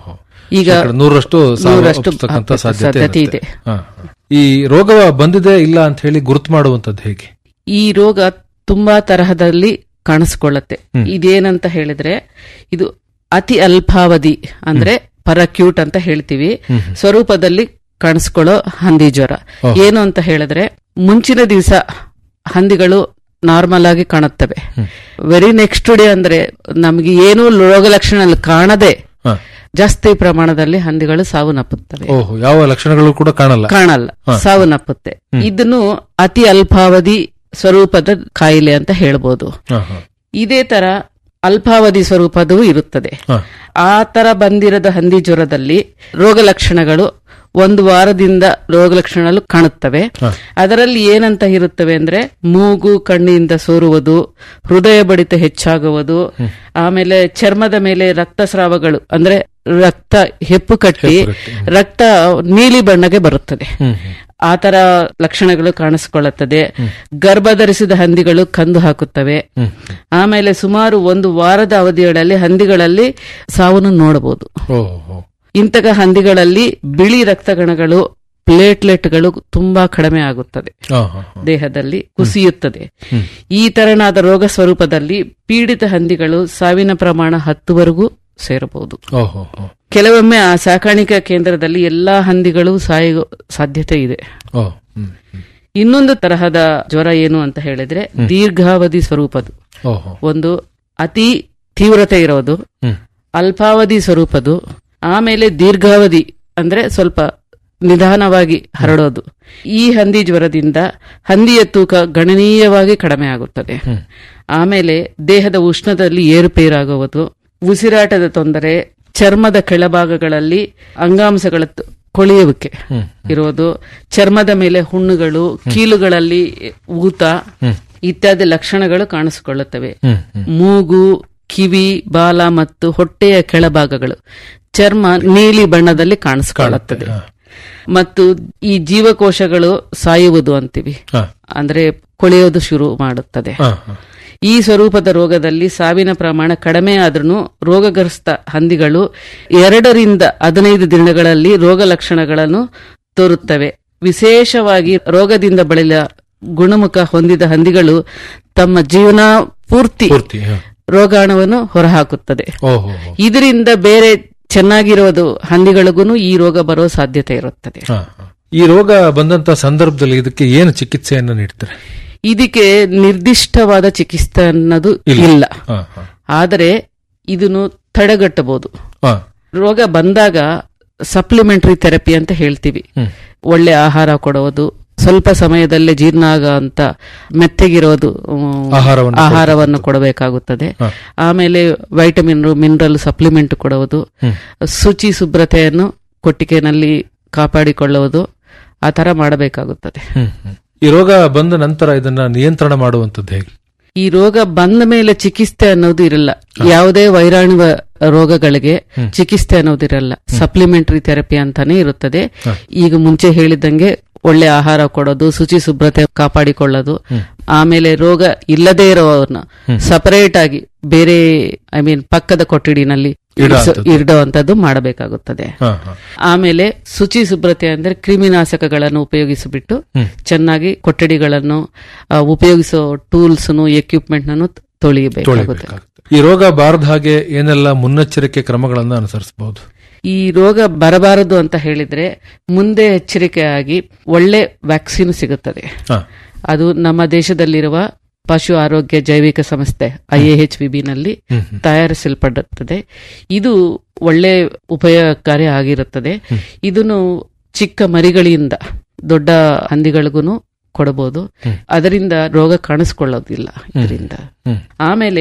ಈಗ ಶೇಕಡ ನೂರರಷ್ಟು ಸಾವು ನೂರರಷ್ಟು ಒಪ್ಪಿಸ್ತಕ್ಕಂಥ ಸಾಧ್ಯತೆ ಸಾಧ್ಯತೆ ಇದೆ. ಇರುತ್ತೆ. ಹಾ. ಈ ರೋಗ ಬಂದಿದೆ ಇಲ್ಲ ಅಂತ ಹೇಳಿ ಗುರುತು ಮಾಡುವಂತದ್ದು ಹೇಗೆ ಈ ರೋಗ ತುಂಬಾ ತರಹದಲ್ಲಿ ಕಾಣಿಸ್ಕೊಳ್ಳುತ್ತೆ ಹ್ಮ್. ಇದೇನಂತ ಹೇಳಿದ್ರೆ ಇದು ಅತಿ ಅಲ್ಪಾವಧಿ ಅಂದ್ರೆ ಪರಕ್ಯೂಟ್ ಅಂತ ಹೇಳ್ತೀವಿ ಹ್ಮ್. ಸ್ವರೂಪದಲ್ಲಿ ಕಾಣಿಸ್ಕೊಳ್ಳೋ ಹಂದಿ ಜ್ವರ ಓಹ್. ಏನು ಅಂತ ಹೇಳಿದ್ರೆ ಮುಂಚಿನ ದಿವಸ ಹಂದಿಗಳು ನಾರ್ಮಲ್ ಆಗಿ ಕಾಣುತ್ತವೆ ವೆರಿ ನೆಕ್ಸ್ಟ್ ಡೇ ಅಂದ್ರೆ ನಮಗೆ ಏನೂ ರೋಗ ಲಕ್ಷಣ ಕಾಣದೆ ಹಾ. ಜಾಸ್ತಿ ಪ್ರಮಾಣದಲ್ಲಿ ಹಂದಿಗಳು ಸಾವನ್ನಪ್ಪುತ್ತವೆ ಓಹೋ ಯಾವ ಲಕ್ಷಣಗಳು ಕೂಡ ಕಾಣಲ್ಲ ಕಾಣಲ್ಲ ಹಾ. ಸಾವನ್ನಪ್ಪುತ್ತೆ ಇದನ್ನು ಅತಿ ಅಲ್ಪಾವಧಿ ಸ್ವರೂಪದ ಕಾಯಿಲೆ ಅಂತ ಹೇಳ್ಬೋದು ಹಾ, ಹಾ. ಇದೇ ತರ ಅಲ್ಪಾವಧಿ ಸ್ವರೂಪದೂ ಇರುತ್ತದೆ ಹಾ. ಆ ತರ ಬಂದಿರದ ಹಂದಿ ಜ್ವರದಲ್ಲಿ ರೋಗ ಲಕ್ಷಣಗಳು ಒಂದು ವಾರದಿಂದ ರೋಗ ಲಕ್ಷಣಗಳು ಕಾಣುತ್ತವೆ ಹಾ. ಅದರಲ್ಲಿ ಏನಂತ ಇರುತ್ತವೆ ಅಂದ್ರೆ ಮೂಗು ಕಣ್ಣಿನಿಂದ ಸೋರುವುದು ಹೃದಯ ಬಡಿತ ಹೆಚ್ಚಾಗುವುದು ಆಮೇಲೆ ಚರ್ಮದ ಮೇಲೆ ರಕ್ತಸ್ರಾವಗಳು ಅಂದ್ರೆ ರಕ್ತ ಹೆಪ್ಪು ಕಟ್ಟಿ ರಕ್ತ ನೀಲಿ ಬಣ್ಣಗೆ ಬರುತ್ತದೆ ಹ್ಮ್, ಆ ತರ ಲಕ್ಷಣಗಳು ಕಾಣಿಸಿಕೊಳ್ಳುತ್ತದೆ ಗರ್ಭಧರಿಸಿದ ಹಂದಿಗಳು ಕಂದು ಹಾಕುತ್ತವೆ ಹ್ಮ್. ಆಮೇಲೆ ಸುಮಾರು ಒಂದು ವಾರದ ಅವಧಿಗಳಲ್ಲಿ ಹಂದಿಗಳಲ್ಲಿ ಸಾವನ್ನು ನೋಡಬಹುದು ಓಹೋ ಇಂತಹ ಹಂದಿಗಳಲ್ಲಿ ಬಿಳಿ ರಕ್ತಗಣಗಳು ಪ್ಲೇಟ್ಲೆಟ್ಗಳು ತುಂಬಾ ಕಡಿಮೆ ಆಗುತ್ತದೆ ಹಾ, ಹಾ, ಹಾ. ದೇಹದಲ್ಲಿ ಕುಸಿಯುತ್ತದೆ ಹ್ಮ್. ಈ ತರನಾದ ರೋಗ ಸ್ವರೂಪದಲ್ಲಿ ಪೀಡಿತ ಹಂದಿಗಳು ಸಾವಿನ ಪ್ರಮಾಣ ಹತ್ತುವರೆಗೂ ಸೇರಬಹುದು ಓಹೋ ಹೋ. ಕೆಲವೊಮ್ಮೆ ಆ ಸಾಕಾಣಿಕಾ ಕೇಂದ್ರದಲ್ಲಿ ಎಲ್ಲಾ ಹಂದಿಗಳು ಸಾಯುವ ಸಾಧ್ಯತೆ ಇದೆ ಓ ಹ್ಮ್, ಹ್ಮ್. ಇನ್ನೊಂದು ತರಹದ ಜ್ವರ ಏನು ಅಂತ ಹೇಳಿದ್ರೆ ದೀರ್ಘಾವಧಿ ಸ್ವರೂಪದು ಓಹೋ ಒಂದು ಅತಿ ತೀವ್ರತೆ ಇರೋದು ಹ್ಮ್. ಅಲ್ಪಾವಧಿ ಸ್ವರೂಪದು ಆಮೇಲೆ ದೀರ್ಘಾವಧಿ ಅಂದ್ರೆ ಸ್ವಲ್ಪ ನಿಧಾನವಾಗಿ ಹರಡೋದು ಈ ಹಂದಿ ಜ್ವರದಿಂದ ಹಂದಿಯ ತೂಕ ಗಣನೀಯವಾಗಿ ಕಡಿಮೆ ಆಗುತ್ತದೆ ಹ್ಮ್. ಆಮೇಲೆ ದೇಹದ ಉಷ್ಣದಲ್ಲಿ ಏರುಪೇರಾಗುವುದು ಉಸಿರಾಟದ ತೊಂದರೆ ಚರ್ಮದ ಕೆಳಭಾಗಗಳಲ್ಲಿ ಅಂಗಾಂಶಗಳ ತ- ಕೊಳೆಯುವಿಕೆ ಹ್ಮ್. ಇರೋದು ಚರ್ಮದ ಮೇಲೆ ಹುಣ್ಣುಗಳು ಕೀಲುಗಳಲ್ಲಿ ಊತ ಹ್ಮ್. ಇತ್ಯಾದಿ ಲಕ್ಷಣಗಳು ಕಾಣಿಸಿಕೊಳ್ಳುತ್ತವೆ ಹ್ಮ್, ಹ್ಮ್. ಮೂಗು ಕಿವಿ ಬಾಲ ಮತ್ತು ಹೊಟ್ಟೆಯ ಕೆಳಭಾಗಗಳು ಚರ್ಮ ನೀಲಿ ಬಣ್ಣದಲ್ಲಿ ಕಾಣಿಸಿಕೊಳ್ಳುತ್ತದೆ ಹಾ. ಮತ್ತು ಈ ಜೀವಕೋಶಗಳು ಸಾಯುವುದು ಅಂತೀವಿ ಹಾ. ಅಂದ್ರೆ ಕೊಳೆಯೋದು ಶುರು ಮಾಡುತ್ತದೆ ಹಾ, ಹಾ. ಈ ಸ್ವರೂಪದ ರೋಗದಲ್ಲಿ ಸಾವಿನ ಪ್ರಮಾಣ ಕಡಿಮೆ ಆದ್ರೂ ರೋಗಗ್ರಸ್ತ ಹಂದಿಗಳು ಎರಡರಿಂದ ಹದಿನೈದು ದಿನಗಳಲ್ಲಿ ರೋಗ ಲಕ್ಷಣಗಳನ್ನು ತೋರುತ್ತವೆ ವಿಶೇಷವಾಗಿ ರೋಗದಿಂದ ಬಳಲಿದ ಗುಣಮುಖ ಹೊಂದಿದ ಹಂದಿಗಳು ತಮ್ಮ ಜೀವನ ಪೂರ್ತಿ ಪೂರ್ತಿ ಹಾ. ರೋಗಾಣುವನ್ನು ಹೊರಹಾಕುತ್ತದೆ ಓಹೋ ಹೋ. ಇದರಿಂದ ಬೇರೆ ಚೆನ್ನಾಗಿರೋದು ಹಂದಿಗಳಿಗೂ ಈ ರೋಗ ಬರೋ ಸಾಧ್ಯತೆ ಇರುತ್ತದೆ ಹಾ, ಹಾ. ಈ ರೋಗ ಬಂದಂತ ಸಂದರ್ಭದಲ್ಲಿ ಇದಕ್ಕೆ ಏನು ಚಿಕಿತ್ಸೆಯನ್ನು ನೀಡ್ತಾರೆ ಇದಕ್ಕೆ ನಿರ್ದಿಷ್ಟವಾದ ಚಿಕಿತ್ಸೆ ಅನ್ನೋದು ಇಲ್ಲ. ಇಲ್ಲ ಹಾ, ಹಾ. ಆದರೆ ಇದನ್ನು ತಡೆಗಟ್ಟಬಹುದು ಹಾ. ರೋಗ ಬಂದಾಗ ಸಪ್ಲಿಮೆಂಟರಿ ಥೆರಪಿ ಅಂತ ಹೇಳ್ತೀವಿ ಹ್ಮ್. ಒಳ್ಳೆ ಆಹಾರ ಕೊಡುವುದು ಸ್ವಲ್ಪ ಸಮಯದಲ್ಲೇ ಜೀರ್ಣ ಆಗೋ ಅಂತ ಮೆತ್ತಗಿರೋದು ಉಮ್, ಆಹಾರವನ್ನು ಆಹಾರವನ್ನು ಕೊಡಬೇಕಾಗುತ್ತದೆ ಹಾ. ಆಮೇಲೆ ವೈಟಮಿನ್ ಮಿನರಲ್ ಸಪ್ಲಿಮೆಂಟ್ ಕೊಡುವುದು ಹ್ಮ್. ಶುಚಿ ಶುಭ್ರತೆಯನ್ನು ಕೊಟ್ಟಿಗೆನಲ್ಲಿ ಕಾಪಾಡಿಕೊಳ್ಳುವುದು ಆ ತರ ಮಾಡಬೇಕಾಗುತ್ತದೆ ಹ್ಮ್, ಹ್ಮ್. ಈ ರೋಗ ಬಂದ ನಂತರ ಇದನ್ನ ನಿಯಂತ್ರಣ ಮಾಡುವಂತದ್ದು ಹೇಗೆ ಈ ರೋಗ ಬಂದ ಮೇಲೆ ಚಿಕಿತ್ಸೆ ಅನ್ನೋದು ಇರಲ್ಲ ಯಾವುದೇ ವೈರಾಣುವ ರೋಗಗಳಿಗೆ ಚಿಕಿತ್ಸೆ ಅನ್ನೋದು ಇರಲ್ಲ ಸಪ್ಲಿಮೆಂಟರಿ ಥೆರಪಿ ಅಂತಾನೆ ಇರುತ್ತದೆ ಈಗ ಮುಂಚೆ ಹೇಳಿದಂಗೆ ಒಳ್ಳೆ ಆಹಾರ ಕೊಡೋದು ಶುಚಿ ಶುಭ್ರತೆ ಕಾಪಾಡಿಕೊಳ್ಳೋದು ಆಮೇಲೆ ರೋಗ ಇಲ್ಲದೇ ಇರೋವನ್ನ ಸಪರೇಟ್ ಆಗಿ ಬೇರೆ ಐ ಮೀನ್ ಪಕ್ಕದ ಕೊಠಡಿನಲ್ಲಿ ಇಡುವಂಥದ್ದು. ಇಡುವಂತದ್ದು ಮಾಡಬೇಕಾಗುತ್ತದೆ ಹಾ, ಹಾ. ಆಮೇಲೆ ಶುಚಿ ಶುಭ್ರತೆ ಅಂದ್ರೆ ಕ್ರಿಮಿನಾಶಕಗಳನ್ನು ಉಪಯೋಗಿಸಿಬಿಟ್ಟು ಚೆನ್ನಾಗಿ ಕೊಠಡಿಗಳನ್ನು ಆ, ಉಪಯೋಗಿಸೋ ಟೂಲ್ಸ್ ಎಕ್ವಿಪ್ಮೆಂಟ್ ನನ್ನು ತೊಳೆಯಬೇಕಾಗುತ್ತೆ ತೊಳಿಬೇಕಾಗುತ್ತೆ. ಈ ರೋಗ ಬಾರದ ಹಾಗೆ ಏನೆಲ್ಲ ಮುನ್ನೆಚ್ಚರಿಕೆ ಕ್ರಮಗಳನ್ನು ಅನುಸರಿಸಬಹುದು ಈ ರೋಗ ಬರಬಾರದು ಅಂತ ಹೇಳಿದ್ರೆ ಮುಂದೆ ಎಚ್ಚರಿಕೆಯಾಗಿ ಒಳ್ಳೆ ವ್ಯಾಕ್ಸಿನ್ ಸಿಗುತ್ತದೆ ಹಾ. ಅದು ನಮ್ಮ ದೇಶದಲ್ಲಿರುವ ಪಶು ಆರೋಗ್ಯ ಜೈವಿಕ ಸಂಸ್ಥೆ ಐ ಎ ಎಚ್ ನಲ್ಲಿ ಹ್ಮ್, ತಯಾರಿಸಲ್ಪಡುತ್ತದೆ ಇದು ಒಳ್ಳೆ ಉಪಯೋಗಕಾರಿ ಆಗಿರುತ್ತದೆ ಇದನ್ನು ಚಿಕ್ಕ ಮರಿಗಳಿಂದ ದೊಡ್ಡ ಹಂದಿಗಳಿಗೂ ಕೊಡಬಹುದು ಅದರಿಂದ ರೋಗ ಕಾಣಿಸ್ಕೊಳ್ಳೋದಿಲ್ಲ ಇದರಿಂದ ಹ್ಮ್. ಆಮೇಲೆ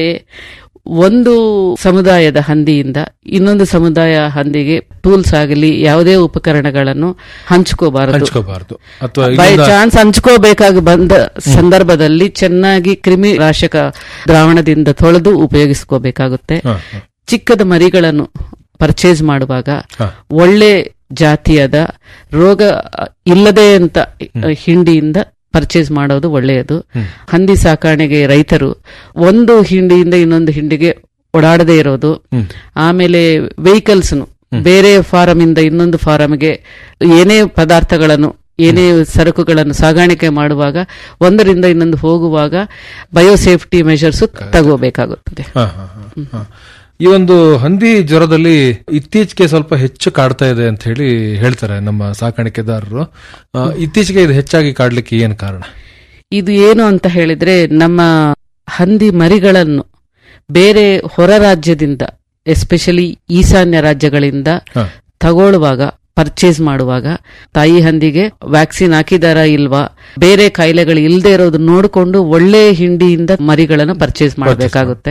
ಒಂದು ಸಮುದಾಯದ ಹಂದಿಯಿಂದ ಇನ್ನೊಂದು ಸಮುದಾಯ ಹಂದಿಗೆ ಟೂಲ್ಸ್ ಆಗಲಿ ಯಾವುದೇ ಉಪಕರಣಗಳನ್ನು ಹಂಚ್ಕೋಬಾರದು ಹಂಚ್ಕೋಬಾರದು ಅಥವಾ ಬೈ ಇಲ್ಲಿಂದ- ಚಾನ್ಸ್ ಹಂಚ್ಕೋಬೇಕಾಗಿ ಬಂದ ಸಂದರ್ಭದಲ್ಲಿ ಚೆನ್ನಾಗಿ ಕ್ರಿಮಿ ನಾಶಕ ದ್ರಾವಣದಿಂದ ತೊಳೆದು ಉಪಯೋಗಿಸ್ಕೋಬೇಕಾಗುತ್ತೆ ಹಾ, ಹಾ. ಚಿಕ್ಕದ ಮರಿಗಳನ್ನು ಪರ್ಚೇಸ್ ಮಾಡುವಾಗ ಹಾ. ಒಳ್ಳೆ ಜಾತಿಯಾದ ರೋಗ ಇಲ್ಲದೆ ಅಂತ ಹಿಂಡಿಯಿಂದ ಪರ್ಚೇಸ್ ಮಾಡೋದು ಒಳ್ಳೆಯದು ಹಂದಿ ಸಾಕಾಣೆಗೆ ರೈತರು ಒಂದು ಹಿಂಡಿಯಿಂದ ಇನ್ನೊಂದು ಹಿಂಡಿಗೆ ಓಡಾಡದೇ ಇರೋದು ಆಮೇಲೆ ವೆಹಿಕಲ್ಸ್ ಬೇರೆ ಫಾರಂ ಇಂದ ಇನ್ನೊಂದು ಫಾರಂಗೆ ಏನೇ ಪದಾರ್ಥಗಳನ್ನು ಏನೇ ಸರಕುಗಳನ್ನು ಸಾಗಾಣಿಕೆ ಮಾಡುವಾಗ ಒಂದರಿಂದ ಇನ್ನೊಂದು ಹೋಗುವಾಗ ಬಯೋಸೇಫ್ಟಿ ಮೆಷರ್ಸ್ ತಗೋಬೇಕಾಗುತ್ತದೆ ಹ, ಹ, ಹ, ಹ. ಈ ಒಂದು ಹಂದಿ ಜ್ವರದಲ್ಲಿ ಇತ್ತೀಚೆಗೆ ಸ್ವಲ್ಪ ಹೆಚ್ಚು ಕಾಡ್ತಾ ಇದೆ ಅಂತ ಹೇಳಿ ಹೇಳ್ತಾರೆ ನಮ್ಮ ಸಾಕಾಣಿಕೆದಾರರು ಆ, ಇತ್ತೀಚೆಗೆ ಇದು ಹೆಚ್ಚಾಗಿ ಕಾಡ್ಲಿಕ್ಕೆ ಏನ್ ಕಾರಣ ಇದು ಏನು ಅಂತ ಹೇಳಿದ್ರೆ ನಮ್ಮ ಹಂದಿ ಮರಿಗಳನ್ನು ಬೇರೆ ಹೊರ ರಾಜ್ಯದಿಂದ ಎಸ್ಪೆಷಲಿ ಈಶಾನ್ಯ ರಾಜ್ಯಗಳಿಂದ ಹ. ತಗೊಳ್ಳುವಾಗ ಪರ್ಚೇಸ್ ಮಾಡುವಾಗ ತಾಯಿ ಹಂದಿಗೆ ವ್ಯಾಕ್ಸಿನ್ ಹಾಕಿದಾರಾ ಇಲ್ವಾ ಬೇರೆ ಕಾಯಿಲೆಗಳು ಇಲ್ಲದೆ ಇರೋದು ನೋಡಿಕೊಂಡು ಒಳ್ಳೆ ಹಿಂಡಿಯಿಂದ ಮರಿಗಳನ್ನು ಪರ್ಚೇಸ್ ಮಾಡಬೇಕಾಗುತ್ತೆ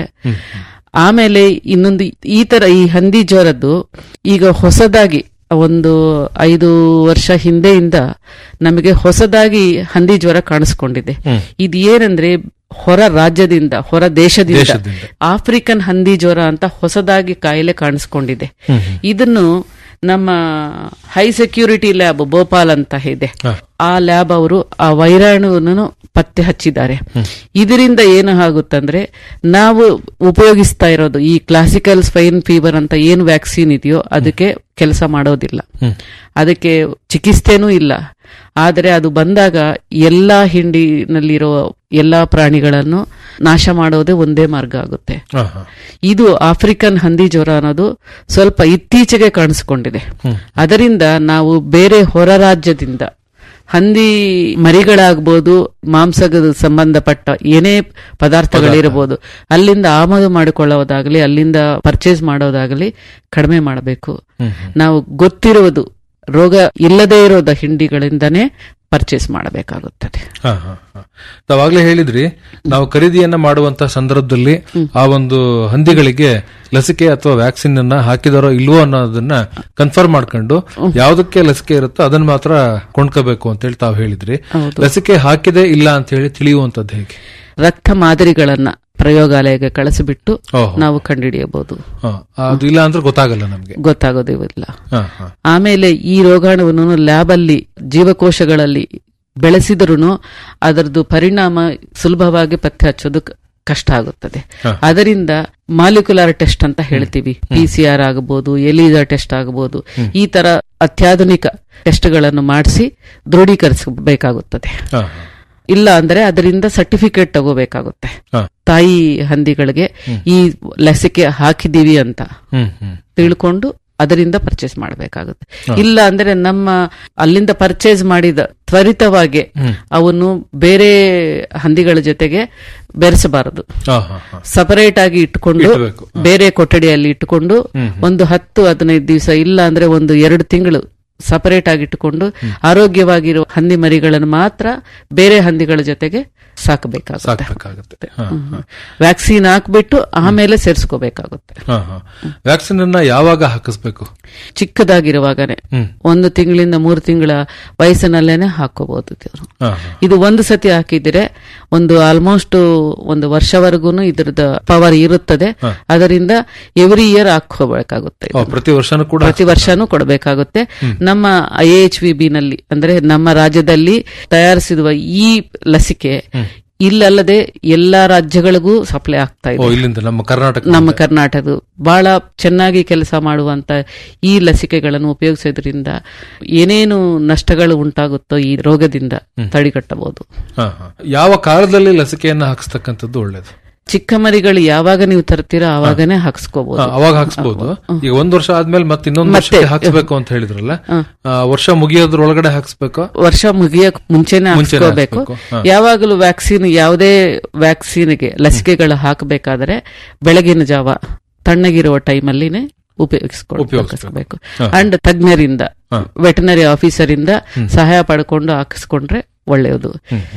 ಆಮೇಲೆ ಇನ್ನೊಂದು ಈ ತರ ಈ ಹಂದಿ ಜ್ವರದ್ದು ಈಗ ಹೊಸದಾಗಿ ಒಂದು ಐದು ವರ್ಷ ಹಿಂದೆಯಿಂದ ನಮಗೆ ಹೊಸದಾಗಿ ಹಂದಿ ಜ್ವರ ಕಾಣಿಸ್ಕೊಂಡಿದೆ ಹ್ಮ್. ಇದು ಏನಂದ್ರೆ ಹೊರ ರಾಜ್ಯದಿಂದ ಹೊರ ದೇಶದಿಂದ ದೇಶದಿಂದ. ಆಫ್ರಿಕನ್ ಹಂದಿ ಜ್ವರ ಅಂತ ಹೊಸದಾಗಿ ಕಾಯಿಲೆ ಕಾಣಿಸ್ಕೊಂಡಿದೆ ಹ್ಮ್. ಇದನ್ನು ನಮ್ಮ ಹೈ ಸೆಕ್ಯೂರಿಟಿ ಲ್ಯಾಬ್ ಭೋಪಾಲ್ ಅಂತ ಇದೆ ಹ. ಆ ಲ್ಯಾಬ್ ಅವರು ಆ ವೈರಾಣುವನ್ನು ಪತ್ತೆ ಹಚ್ಚಿದ್ದಾರೆ ಇದರಿಂದ ಏನು ಆಗುತ್ತಂದ್ರೆ ನಾವು ಉಪಯೋಗಿಸ್ತಾ ಇರೋದು ಈ ಕ್ಲಾಸಿಕಲ್ ಸ್ವೈನ್ ಫೀವರ್ ಅಂತ ಏನು ವ್ಯಾಕ್ಸಿನ್ ಇದೆಯೋ ಅದಕ್ಕೆ ಕೆಲಸ ಮಾಡೋದಿಲ್ಲ ಹ್ಮ್. ಅದಕ್ಕೆ ಚಿಕಿತ್ಸೆನೂ ಇಲ್ಲ ಆದರೆ ಅದು ಬಂದಾಗ ಎಲ್ಲಾ ಹಿಂಡಿನಲ್ಲಿರೋ ಎಲ್ಲಾ ಪ್ರಾಣಿಗಳನ್ನು ನಾಶ ಮಾಡೋದೇ ಒಂದೇ ಮಾರ್ಗ ಆಗುತ್ತೆ ಹ, ಹ. ಇದು ಆಫ್ರಿಕನ್ ಹಂದಿ ಜ್ವರ ಅನ್ನೋದು ಸ್ವಲ್ಪ ಇತ್ತೀಚೆಗೆ ಕಾಣಿಸ್ಕೊಂಡಿದೆ ಅದರಿಂದ ನಾವು ಬೇರೆ ಹೊರ ರಾಜ್ಯದಿಂದ ಹಂದಿ ಮರಿಗಳಾಗ್ಬೋದು ಮಾಂಸದ ಸಂಬಂಧಪಟ್ಟ ಏನೇ ಪದಾರ್ಥಗಳಿರಬಹುದು ಅಲ್ಲಿಂದ ಆಮದು ಮಾಡಿಕೊಳ್ಳೋದಾಗಲಿ ಅಲ್ಲಿಂದ ಪರ್ಚೇಸ್ ಮಾಡೋದಾಗಲಿ ಕಡಿಮೆ ಮಾಡಬೇಕು ನಾವು ಗೊತ್ತಿರುವುದು ರೋಗ ಇಲ್ಲದೇ ಇರೋದ ಹಿಂಡಿಗಳಿಂದನೇ ಪರ್ಚೇಸ್ ಮಾಡಬೇಕಾಗುತ್ತದೆ ಹ, ಹ, ಹ. ತಾವಾಗ್ಲೇ ಹೇಳಿದ್ರಿ ನಾವು ಖರೀದಿಯನ್ನ ಮಾಡುವಂತ ಸಂದರ್ಭದಲ್ಲಿ ಆ ಒಂದು ಹಂದಿಗಳಿಗೆ ಲಸಿಕೆ ಅಥವಾ ವ್ಯಾಕ್ಸಿನ್ ಅನ್ನ ಹಾಕಿದಾರೋ ಇಲ್ವೋ ಅನ್ನೋದನ್ನ ಕನ್ಫರ್ಮ್ ಮಾಡ್ಕೊಂಡು ಯಾವ್ದಕ್ಕೆ ಲಸಿಕೆ ಇರುತ್ತೋ ಅದನ್ನ ಮಾತ್ರ ಕೊಂಡ್ಕೋಬೇಕು ಅಂತ ಹೇಳಿ ತಾವು ಹೇಳಿದ್ರಿ ಹೌದು. ಲಸಿಕೆ ಹಾಕಿದೆ ಇಲ್ಲ ಅಂತ ಹೇಳಿ ತಿಳಿಯುವಂತದ್ದು ಹೇಗೆ ರಕ್ತ ಮಾದರಿಗಳನ್ನ ಪ್ರಯೋಗಾಲಯಕ್ಕೆ ಕಳಿಸಿಬಿಟ್ಟು ಓಹೋ. ನಾವು ಕಂಡುಹಿಡಿಯಬಹುದು ಹ, ಅದು ಇಲ್ಲ ಅಂದ್ರೆ ಗೊತ್ತಾಗಲ್ಲ ನಮ್ಗೆ ಗೊತ್ತಾಗೋದಿಲ್ಲ ಹ, ಹ. ಆಮೇಲೆ ಈ ರೋಗಾಣುವನ್ನು ಲ್ಯಾಬ್ ಅಲ್ಲಿ ಜೀವಕೋಶಗಳಲ್ಲಿ ಬೆಳೆಸಿದರೂ ಅದರದ್ದು ಪರಿಣಾಮ ಸುಲಭವಾಗಿ ಪತ್ತೆ ಹಚ್ಚೋದು ಕ- ಕಷ್ಟ ಆಗುತ್ತದೆ ಹ. ಅದರಿಂದ ಮಾಲಿಕ್ಯುಲರ್ ಟೆಸ್ಟ್ ಅಂತ ಹೇಳ್ತೀವಿ ಪಿ ಸಿ ಆರ್ ಆಗಬಹುದು ಎಲಿಸಾ ಟೆಸ್ಟ್ ಆಗಬಹುದು ಈ ತರ ಅತ್ಯಾಧುನಿಕ ಟೆಸ್ಟ್ಗಳನ್ನು ಮಾಡಿಸಿ ದೃಢೀಕರಿಸಬೇಕಾಗುತ್ತದೆ ಹ, ಇಲ್ಲ ಅಂದ್ರೆ ಅದರಿಂದ ಸರ್ಟಿಫಿಕೇಟ್ ತಗೋಬೇಕಾಗುತ್ತೆ ಹ. ತಾಯಿ ಹಂದಿಗಳಿಗೆ ಈ ಲಸಿಕೆ ಹಾಕಿದೀವಿ ಅಂತ ಹ್ಮ್ ಹ್ಮ್ ತಿಳ್ಕೊಂಡು ಅದರಿಂದ ಪರ್ಚೇಸ್ ಮಾಡಬೇಕಾಗುತ್ತೆ ಹ. ಇಲ್ಲ ಅಂದ್ರೆ ನಮ್ಮ ಅಲ್ಲಿಂದ ಪರ್ಚೇಸ್ ಮಾಡಿದ ತ್ವರಿತವಾಗಿ ಹ್ಮ್. ಅವನ್ನು ಬೇರೆ ಹಂದಿಗಳ ಜೊತೆಗೆ ಬೆರೆಸಬಾರದು ಹ, ಹ, ಹ. ಸಪರೇಟ್ ಆಗಿ ಇಟ್ಟುಕೊಂಡು ಇಟ್ಬೇಕು. ಹ. ಬೇರೆ ಕೊಠಡಿಯಲ್ಲಿ ಇಟ್ಟುಕೊಂಡು ಹ್ಮ್, ಒಂದು ಹತ್ತು ಹದಿನೈದು ದಿವಸ ಇಲ್ಲ ಅಂದ್ರೆ ಒಂದು ಎರಡು ತಿಂಗಳು ಸಪರೇಟ್ ಆಗಿ ಇಟ್ಟುಕೊಂಡು ಆರೋಗ್ಯವಾಗಿರುವ ಹಂದಿ ಮರಿಗಳನ್ನು ಮಾತ್ರ ಬೇರೆ ಹಂದಿಗಳ ಜೊತೆಗೆ ಸಾಕಬೇಕಾಗುತ್ತೆ ಸಾಕ್ಬೇಕಾಗುತ್ತೆ ಹ, ಹ. ವ್ಯಾಕ್ಸಿನ್ ಹಾಕ್ಬಿಟ್ಟು ಆಮೇಲೆ ಸೇರಿಸ್ಕೋಬೇಕಾಗುತ್ತೆ ಹ, ಹ. ವ್ಯಾಕ್ಸಿನ್ ಅನ್ನ ಯಾವಾಗ ಹಾಕಿಸ್ಬೇಕು ಚಿಕ್ಕದಾಗಿರುವಾಗನೇ ಹ್ಮ್. ಒಂದು ತಿಂಗಳಿಂದ ಮೂರು ತಿಂಗಳ ವಯಸ್ಸಿನಲ್ಲೇನೆ ಹಾಕೋಬಹುದು ಇವ್ರು. ಹ, ಹ. ಇದು ಒಂದು ಸತಿ ಹಾಕಿದ್ರೆ ಒಂದು ಆಲ್ಮೋಸ್ಟ್ ಒಂದು ವರ್ಷವರೆಗೂ ಇದ್ರದ ಪವರ್ ಇರುತ್ತದೆ ಹ. ಅದರಿಂದ ಎವ್ರಿ ಇಯರ್ ಹಾಕೋಬೇಕಾಗುತ್ತೆ ಓ, ಪ್ರತಿ ವರ್ಷನೂ ಕೂಡ ಪ್ರತಿ ವರ್ಷನೂ ಕೊಡಬೇಕಾಗುತ್ತೆ ನಮ್ಮ ಐ ಎಚ್ ವಿ ಬಿ ನಲ್ಲಿ ಅಂದ್ರೆ ನಮ್ಮ ರಾಜ್ಯದಲ್ಲಿ ತಯಾರಿಸಿರುವ ಈ ಲಸಿಕೆ ಇಲ್ಲಲ್ಲದೆ ಎಲ್ಲಾ ರಾಜ್ಯಗಳಿಗೂ ಸಪ್ಲೈ ಆಗ್ತಾ ಓ ಇದೆ ಇಲ್ಲಿಂದ ನಮ್ಮ ಕರ್ನಾಟಕ ನಮ್ಮ ಕರ್ನಾಟಕ ಬಹಳ ಚೆನ್ನಾಗಿ ಕೆಲಸ ಮಾಡುವಂತ ಈ ಲಸಿಕೆಗಳನ್ನು ಉಪಯೋಗಿಸೋದ್ರಿಂದ ಏನೇನು ನಷ್ಟಗಳು ಉಂಟಾಗುತ್ತೋ ಈ ರೋಗದಿಂದ ತಡೆಗಟ್ಟಬಹುದು ಹ, ಹ. ಯಾವ ಕಾಲದಲ್ಲಿ ಲಸಿಕೆಯನ್ನ ಹಾಕಿಸ್ತಕ್ಕಂಥದ್ದು ಒಳ್ಳೇದು ಚಿಕ್ಕ ಮರಿಗಳು ಯಾವಾಗ ನೀವು ತರ್ತೀರೋ ಆವಾಗನೇ ಹಾಕ್ಸ್ಕೋಬಹುದು ಹ, ಅವಾಗ ಹಾಕ್ಸ್ಬೋದು ಈಗ ಒಂದ್ ವರ್ಷ ಆದ್ಮೇಲೆ ಮತ್ತೆ ಇನ್ನೊಂದು ಮತ್ತೆ. ವರ್ಷಕ್ಕೆ ಹಾಕ್ಸ್ಬೇಕು ಅಂತ ಹೇಳಿದ್ರಲ್ಲ ಆ, ವರ್ಷ ಮುಗಿಯೋದ್ರೊಳಗಡೆ ಹಾಕ್ಸ್ಬೇಕು ವರ್ಷ ಮುಗಿಯಕ್ ಮುಂಚೆನೆ ಮುಂಚೆನೆ ಹಾಕ್ಸ್ಕೋಬೇಕು ಹಾಕ್ಸ್ಬೇಕು. ಹ. ಯಾವಾಗಲೂ ವ್ಯಾಕ್ಸಿನ್ ಯಾವುದೇ ವ್ಯಾಕ್ಸಿನ್ಗೆ ಲಸಿಕೆಗಳು ಹಾಕಬೇಕಾದ್ರೆ ಬೆಳಗಿನ ಜಾವ ತಣ್ಣಗಿರುವ ಟೈಮಲ್ಲಿನೇ ಉಪಯೋಗಿಸ್ಕೊಳ್ಬೇಕು ಹ. ಅಂಡ್ ತಜ್ಞರಿಂದ ಹ. ವೆಟನರಿ ಆಫೀಸರಿಂದ ಸಹಾಯ ಪಡ್ಕೊಂಡು ಹಾಕಿಸ್ಕೊಂಡ್ರೆ ಒಳ್ಳೆಯದು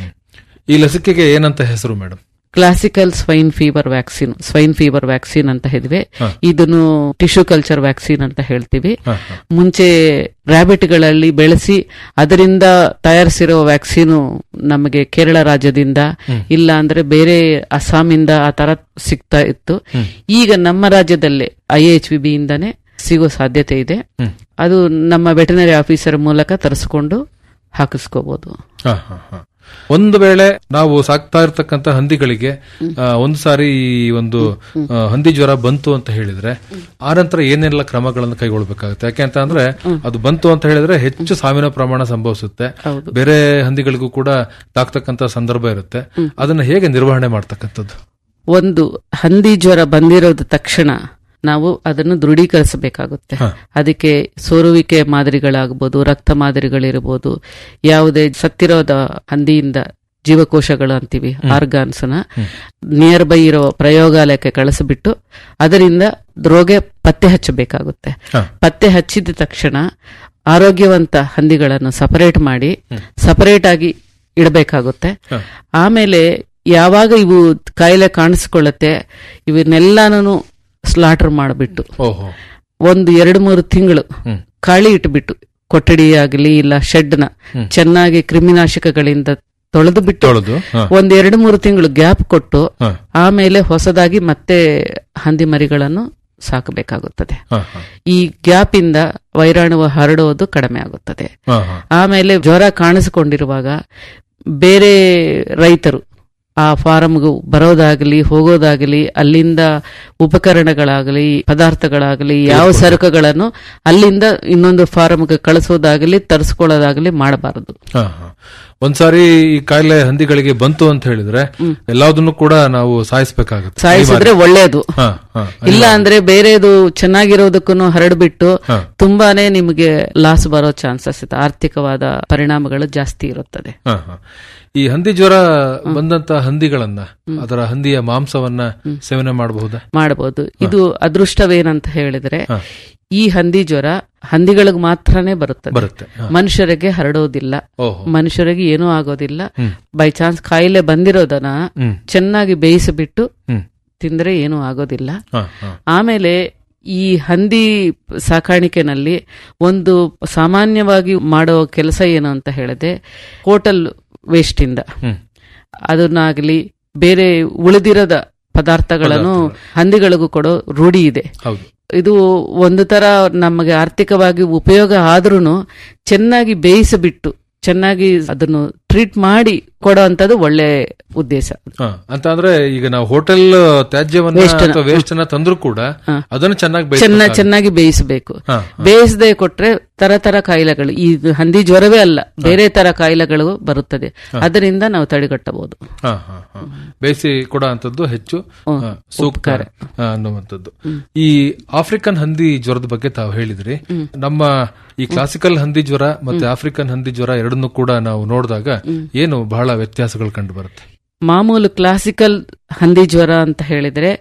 ಈ ಲಸಿಕೆಗೆ ಏನಂತ ಹೆಸರು madam classical swine fever vaccine swine fever vaccine ಅಂತ ಹೇಳಿದ್ವಿ ಹ. ಇದನ್ನು ಟಿಶ್ಯೂ ಕಲ್ಚರ್ ವ್ಯಾಕ್ಸಿನ್ ಅಂತ ಹೇಳ್ತೀವಿ ಹ, ಹ. ಮುಂಚೆ ರ್ಯಾಬಿಟ್ಗಳಲ್ಲಿ ಬೆಳೆಸಿ ಅದರಿಂದ ತಯಾರಿಸಿರೋ ವ್ಯಾಕ್ಸಿನ್ ನಮಗೆ ಕೇರಳ ರಾಜ್ಯದಿಂದ ಇಲ್ಲ ಅಂದ್ರೆ ಬೇರೆ ಅಸ್ಸಾಮಿಂದ ಆ ತರ ಸಿಗ್ತಾ ಇತ್ತು ಈಗ ನಮ್ಮ ರಾಜ್ಯದಲ್ಲೇ ಐ ಎಚ್ ವಿ ಬಿ ಇಂದಾನೆ ಸಿಗೋ ಸಾಧ್ಯತೆ ಇದೆ ಅದು ನಮ್ಮ ವೆಟನರಿ ಆಫೀಸರ್ ಮೂಲಕ ತರಿಸ್ಕೊಂಡು ಹಾಕಿಸ್ಕೋಬಹುದು ಹ, ಹ, ಹ. ಒಂದು ವೇಳೆ ನಾವು ಸಾಕ್ತಾ ಇರ್ತಕ್ಕಂತ ಹಂದಿಗಳಿಗೆ ಆ, ಒಂದು ಸಾರಿ ಈ ಒಂದು ಆ, ಹಂದಿ ಜ್ವರ ಬಂತು ಅಂತ ಹೇಳಿದ್ರೆ ಆ ನಂತರ ಏನೆಲ್ಲ ಕ್ರಮಗಳನ್ನು ಕೈಗೊಳ್ಳಬೇಕಾಗುತ್ತೆ ಯಾಕೆ ಅಂತ ಅಂದ್ರೆ ಅದು ಬಂತು ಅಂತ ಹೇಳಿದ್ರೆ ಹೆಚ್ಚು ಸಾವಿನ ಪ್ರಮಾಣ ಸಂಭವಿಸುತ್ತೆ ಬೇರೆ ಹಂದಿಗಳಿಗೂ ಕೂಡ ತಾಕ್ತಕ್ಕಂತ ಸಂದರ್ಭ ಇರುತ್ತೆ ಅದನ್ನ ಹೇಗೆ ನಿರ್ವಹಣೆ ಮಾಡ್ತಕ್ಕಂಥದ್ದು ಒಂದು ಹಂದಿ ಜ್ವರ ಬಂದಿರೋದ ತಕ್ಷಣ ನಾವು ಅದನ್ನು ದೃಢೀಕರಿಸಬೇಕಾಗುತ್ತೆ ಅದಕ್ಕೆ ಸೋರುವಿಕೆ ಮಾದರಿಗಳಾಗಬಹುದು ರಕ್ತ ಮಾದರಿಗಳಿರಬಹುದು ಯಾವುದೇ ಸತ್ತಿರೋದ ಹಂದಿಯಿಂದ ಜೀವಕೋಶಗಳು ಅಂತೀವಿ ಆರ್ಗಾನ್ಸ್ ನ ನಿಯರ್ ಬೈ ಇರೋ ಪ್ರಯೋಗಾಲಯಕ್ಕೆ ಕಳಿಸಿಬಿಟ್ಟು ಅದರಿಂದ ರೋಗ ಪತ್ತೆ ಹಚ್ಚಬೇಕಾಗುತ್ತೆ ಪತ್ತೆ ಹಚ್ಚಿದ ತಕ್ಷಣ ಆರೋಗ್ಯವಂತ ಹಂದಿಗಳನ್ನು ಸಪರೇಟ್ ಮಾಡಿ ಸಪರೇಟ್ ಆಗಿ ಇಡಬೇಕಾಗುತ್ತೆ ಆಮೇಲೆ ಯಾವಾಗ ಇವು ಕಾಯಿಲೆ ಕಾಣಿಸ್ಕೊಳ್ಳುತ್ತೆ ಇವನ್ನೆಲ್ಲಾನು ಸ್ಲಾಟರ್ ಮಾಡಿಬಿಟ್ಟು ಓಹೋ ಒಂದು ಎರಡು ಮೂರು ತಿಂಗಳು ಕಾಳಿ ಇಟ್ಬಿಟ್ಟು ಕೊಠಡಿ ಆಗಲಿ ಇಲ್ಲ ಶೆಡ್ ನ ಚೆನ್ನಾಗಿ ಕ್ರಿಮಿನಾಶಕಗಳಿಂದ ತೊಳೆದು ಬಿಟ್ಟು ತೊಳೆದು, ಹ. ಒಂದ್ ಎರಡು ಮೂರು ತಿಂಗಳು ಗ್ಯಾಪ್ ಕೊಟ್ಟು ಹ. ಆಮೇಲೆ ಹೊಸದಾಗಿ ಮತ್ತೆ ಹಂದಿ ಮರಿಗಳನ್ನು ಸಾಕಬೇಕಾಗುತ್ತದೆ ಹ, ಹ. ಈ ಗ್ಯಾಪ್ ಇಂದ ವೈರಾಣು ಹರಡುವುದು ಕಡಿಮೆ ಆಗುತ್ತದೆ ಹ, ಹ. ಆಮೇಲೆ ಜ್ವರ ಕಾಣಿಸಿಕೊಂಡಿರುವಾಗ ಬೇರೆ ರೈತರು ಆ ಫಾರಂಗೂ ಬರೋದಾಗಲಿ ಹೋಗೋದಾಗಲಿ ಅಲ್ಲಿಂದ ಉಪಕರಣಗಳಾಗಲಿ ಪದಾರ್ಥಗಳಾಗಲಿ ಯಾವ ಸರಕುಗಳನ್ನು ಅಲ್ಲಿಂದ ಇನ್ನೊಂದು ಫಾರಂಗೆ ಕಳಿಸೋದಾಗಲಿ ತರಿಸ್ಕೊಳ್ಳೋದಾಗಲಿ ಮಾಡಬಾರದು ಹ, ಹ. ಒಂದ್ಸಾರಿ ಈ ಕಾಯಿಲೆ ಹಂದಿಗಳಿಗೆ ಬಂತು ಅಂತ ಹೇಳಿದ್ರೆ ಎಲ್ಲದನ್ನು ಕೂಡ ನಾವು ಸಾಯಿಸಬೇಕಾಗುತ್ತೆ ಸಾಯಿಸಿದ್ರೆ ಒಳ್ಳೆಯದು ಹ, ಹ. ಇಲ್ಲ ಅಂದ್ರೆ ಬೇರೆದು ಚೆನ್ನಾಗಿರೋದಕ್ಕೂ ಹರಡ್ಬಿಟ್ಟು ತುಂಬಾನೇ ನಿಮಗೆ ಲಾಸ್ ಬರೋ ಚಾನ್ಸಸ್ ಇದೆ ಆರ್ಥಿಕವಾದ ಪರಿಣಾಮಗಳು ಜಾಸ್ತಿ ಇರುತ್ತದೆ ಹ, ಹ. ಈ ಹಂದಿ ಜ್ವರ ಬಂದಂತ ಹಂದಿಗಳನ್ನ ಅದರ ಹಂದಿಯ ಮಾಂಸವನ್ನ ಸೇವನೆ ಮಾಡಬಹುದಾ ಮಾಡಬಹುದು ಇದು ಅದೃಷ್ಟವೇನಂತ ಹೇಳಿದ್ರೆ ಈ ಹಂದಿ ಜ್ವರ ಹಂದಿಗಳಿಗೆ ಮಾತ್ರನೇ ಬರುತ್ತದೆ ಬರುತ್ತೆ, ಹ. ಮನುಷ್ಯರಿಗೆ ಹರಡೋದಿಲ್ಲ ಓಹೋ. ಮನುಷ್ಯರಿಗೆ ಏನೂ ಆಗೋದಿಲ್ಲ ಹ್ಮ್. ಬೈ ಚಾನ್ಸ್ ಕಾಯಿಲೆ ಬಂದಿರೋದನ್ನ ಹ್ಮ್. ಚೆನ್ನಾಗಿ ಬೇಯಿಸಿಬಿಟ್ಟು ಹ್ಮ್. ತಿಂದ್ರೆ ಏನೂ ಆಗೋದಿಲ್ಲ ಹ, ಹ. ಆಮೇಲೆ ಈ ಹಂದಿ ಸಾಕಾಣಿಕೆನಲ್ಲಿ ಒಂದು ಸಾಮಾನ್ಯವಾಗಿ ಮಾಡೋ ಕೆಲಸ ಏನು ಅಂತ ಹೇಳಿದೆ ಹೋಟೆಲ್ ವೇಸ್ಟ್ ಇಂದ ಅದನ್ನಾಗ್ಲಿ ಬೇರೆ ಉಳಿದಿರದ ಪದಾರ್ಥಗಳನ್ನು ಹಂದಿಗಳಿಗೂ ಕೊಡೋ ರೂಢಿ ಇದೆ ಹೌದು ಇದು ಒಂದು ತರ ನಮಗೆ ಆರ್ಥಿಕವಾಗಿ ಉಪಯೋಗ ಆದ್ರೂ ಚೆನ್ನಾಗಿ ಬೇಯಿಸಿಬಿಟ್ಟು ಚೆನ್ನಾಗಿ ಅದನ್ನು ಟ್ರೀಟ್ ಮಾಡಿ ಕೊಡೋ ಅಂತದ್ದು ಒಳ್ಳೆ ಉದ್ದೇಶ ಹ, ಅಂತ ಅಂದ್ರೆ ಈಗ ನಾವು ಹೋಟೆಲ್ ತ್ಯಾಜ್ಯವನ್ನ Waste ನ, ಅಥವಾ ವೇಸ್ಟ್ ನ ತಂದ್ರು ಕೂಡ ಅದನ್ನು ಚೆನ್ನಾಗಿ ಚೆನ್ನ ಬೇಯಿಸ್ಬೇಕಾಗುತ್ತೆ. ಚೆನ್ನಾಗಿ ಬೇಯಿಸಬೇಕು ಹ, ಬೇಯಿಸದೆ ಕೊಟ್ರೆ ತರ ತರ ಕಾಯಿಲೆಗಳು ಈ ಹಂದಿ ಜ್ವರವೇ ಅಲ್ಲ ಬೇರೆ ತರ ಕಾಯಿಲೆಗಳು ಬರುತ್ತದೆ ಅದರಿಂದ ನಾವು ತಡೆಗಟ್ಟಬಹುದು ಹ, ಹ, ಹ. ಬೇಯಿಸಿ ಕೊಡೋ ಅಂತದ್ದು ಹೆಚ್ಚು ಹ್ಮ್. ಹ, ಸೂಕ್ತ ಹ, ಅನ್ನುವಂಥದ್ದು ಈ ಆಫ್ರಿಕನ್ ಹಂದಿ ಜ್ವರದ ಬಗ್ಗೆ ತಾವು ಹೇಳಿದ್ರಿ ನಮ್ಮ ಈ ಕ್ಲಾಸಿಕಲ್ ಹಂದಿ ಜ್ವರ ಮತ್ತೆ ಆಫ್ರಿಕನ್ ಹಂದಿ ಜ್ವರ ಎರಡನ್ನೂ ಕೂಡ ನಾವು ನೋಡಿದಾಗ ಏನು ಬಹಳ ವ್ಯತ್ಯಾಸಗಳು ಕಂಡು ಬರುತ್ತೆ ಮಾಮೂಲು ಕ್ಲಾಸಿಕಲ್ ಹಂದಿ ಜ್ವರ ಅಂತ ಹೇಳಿದ್ರೆ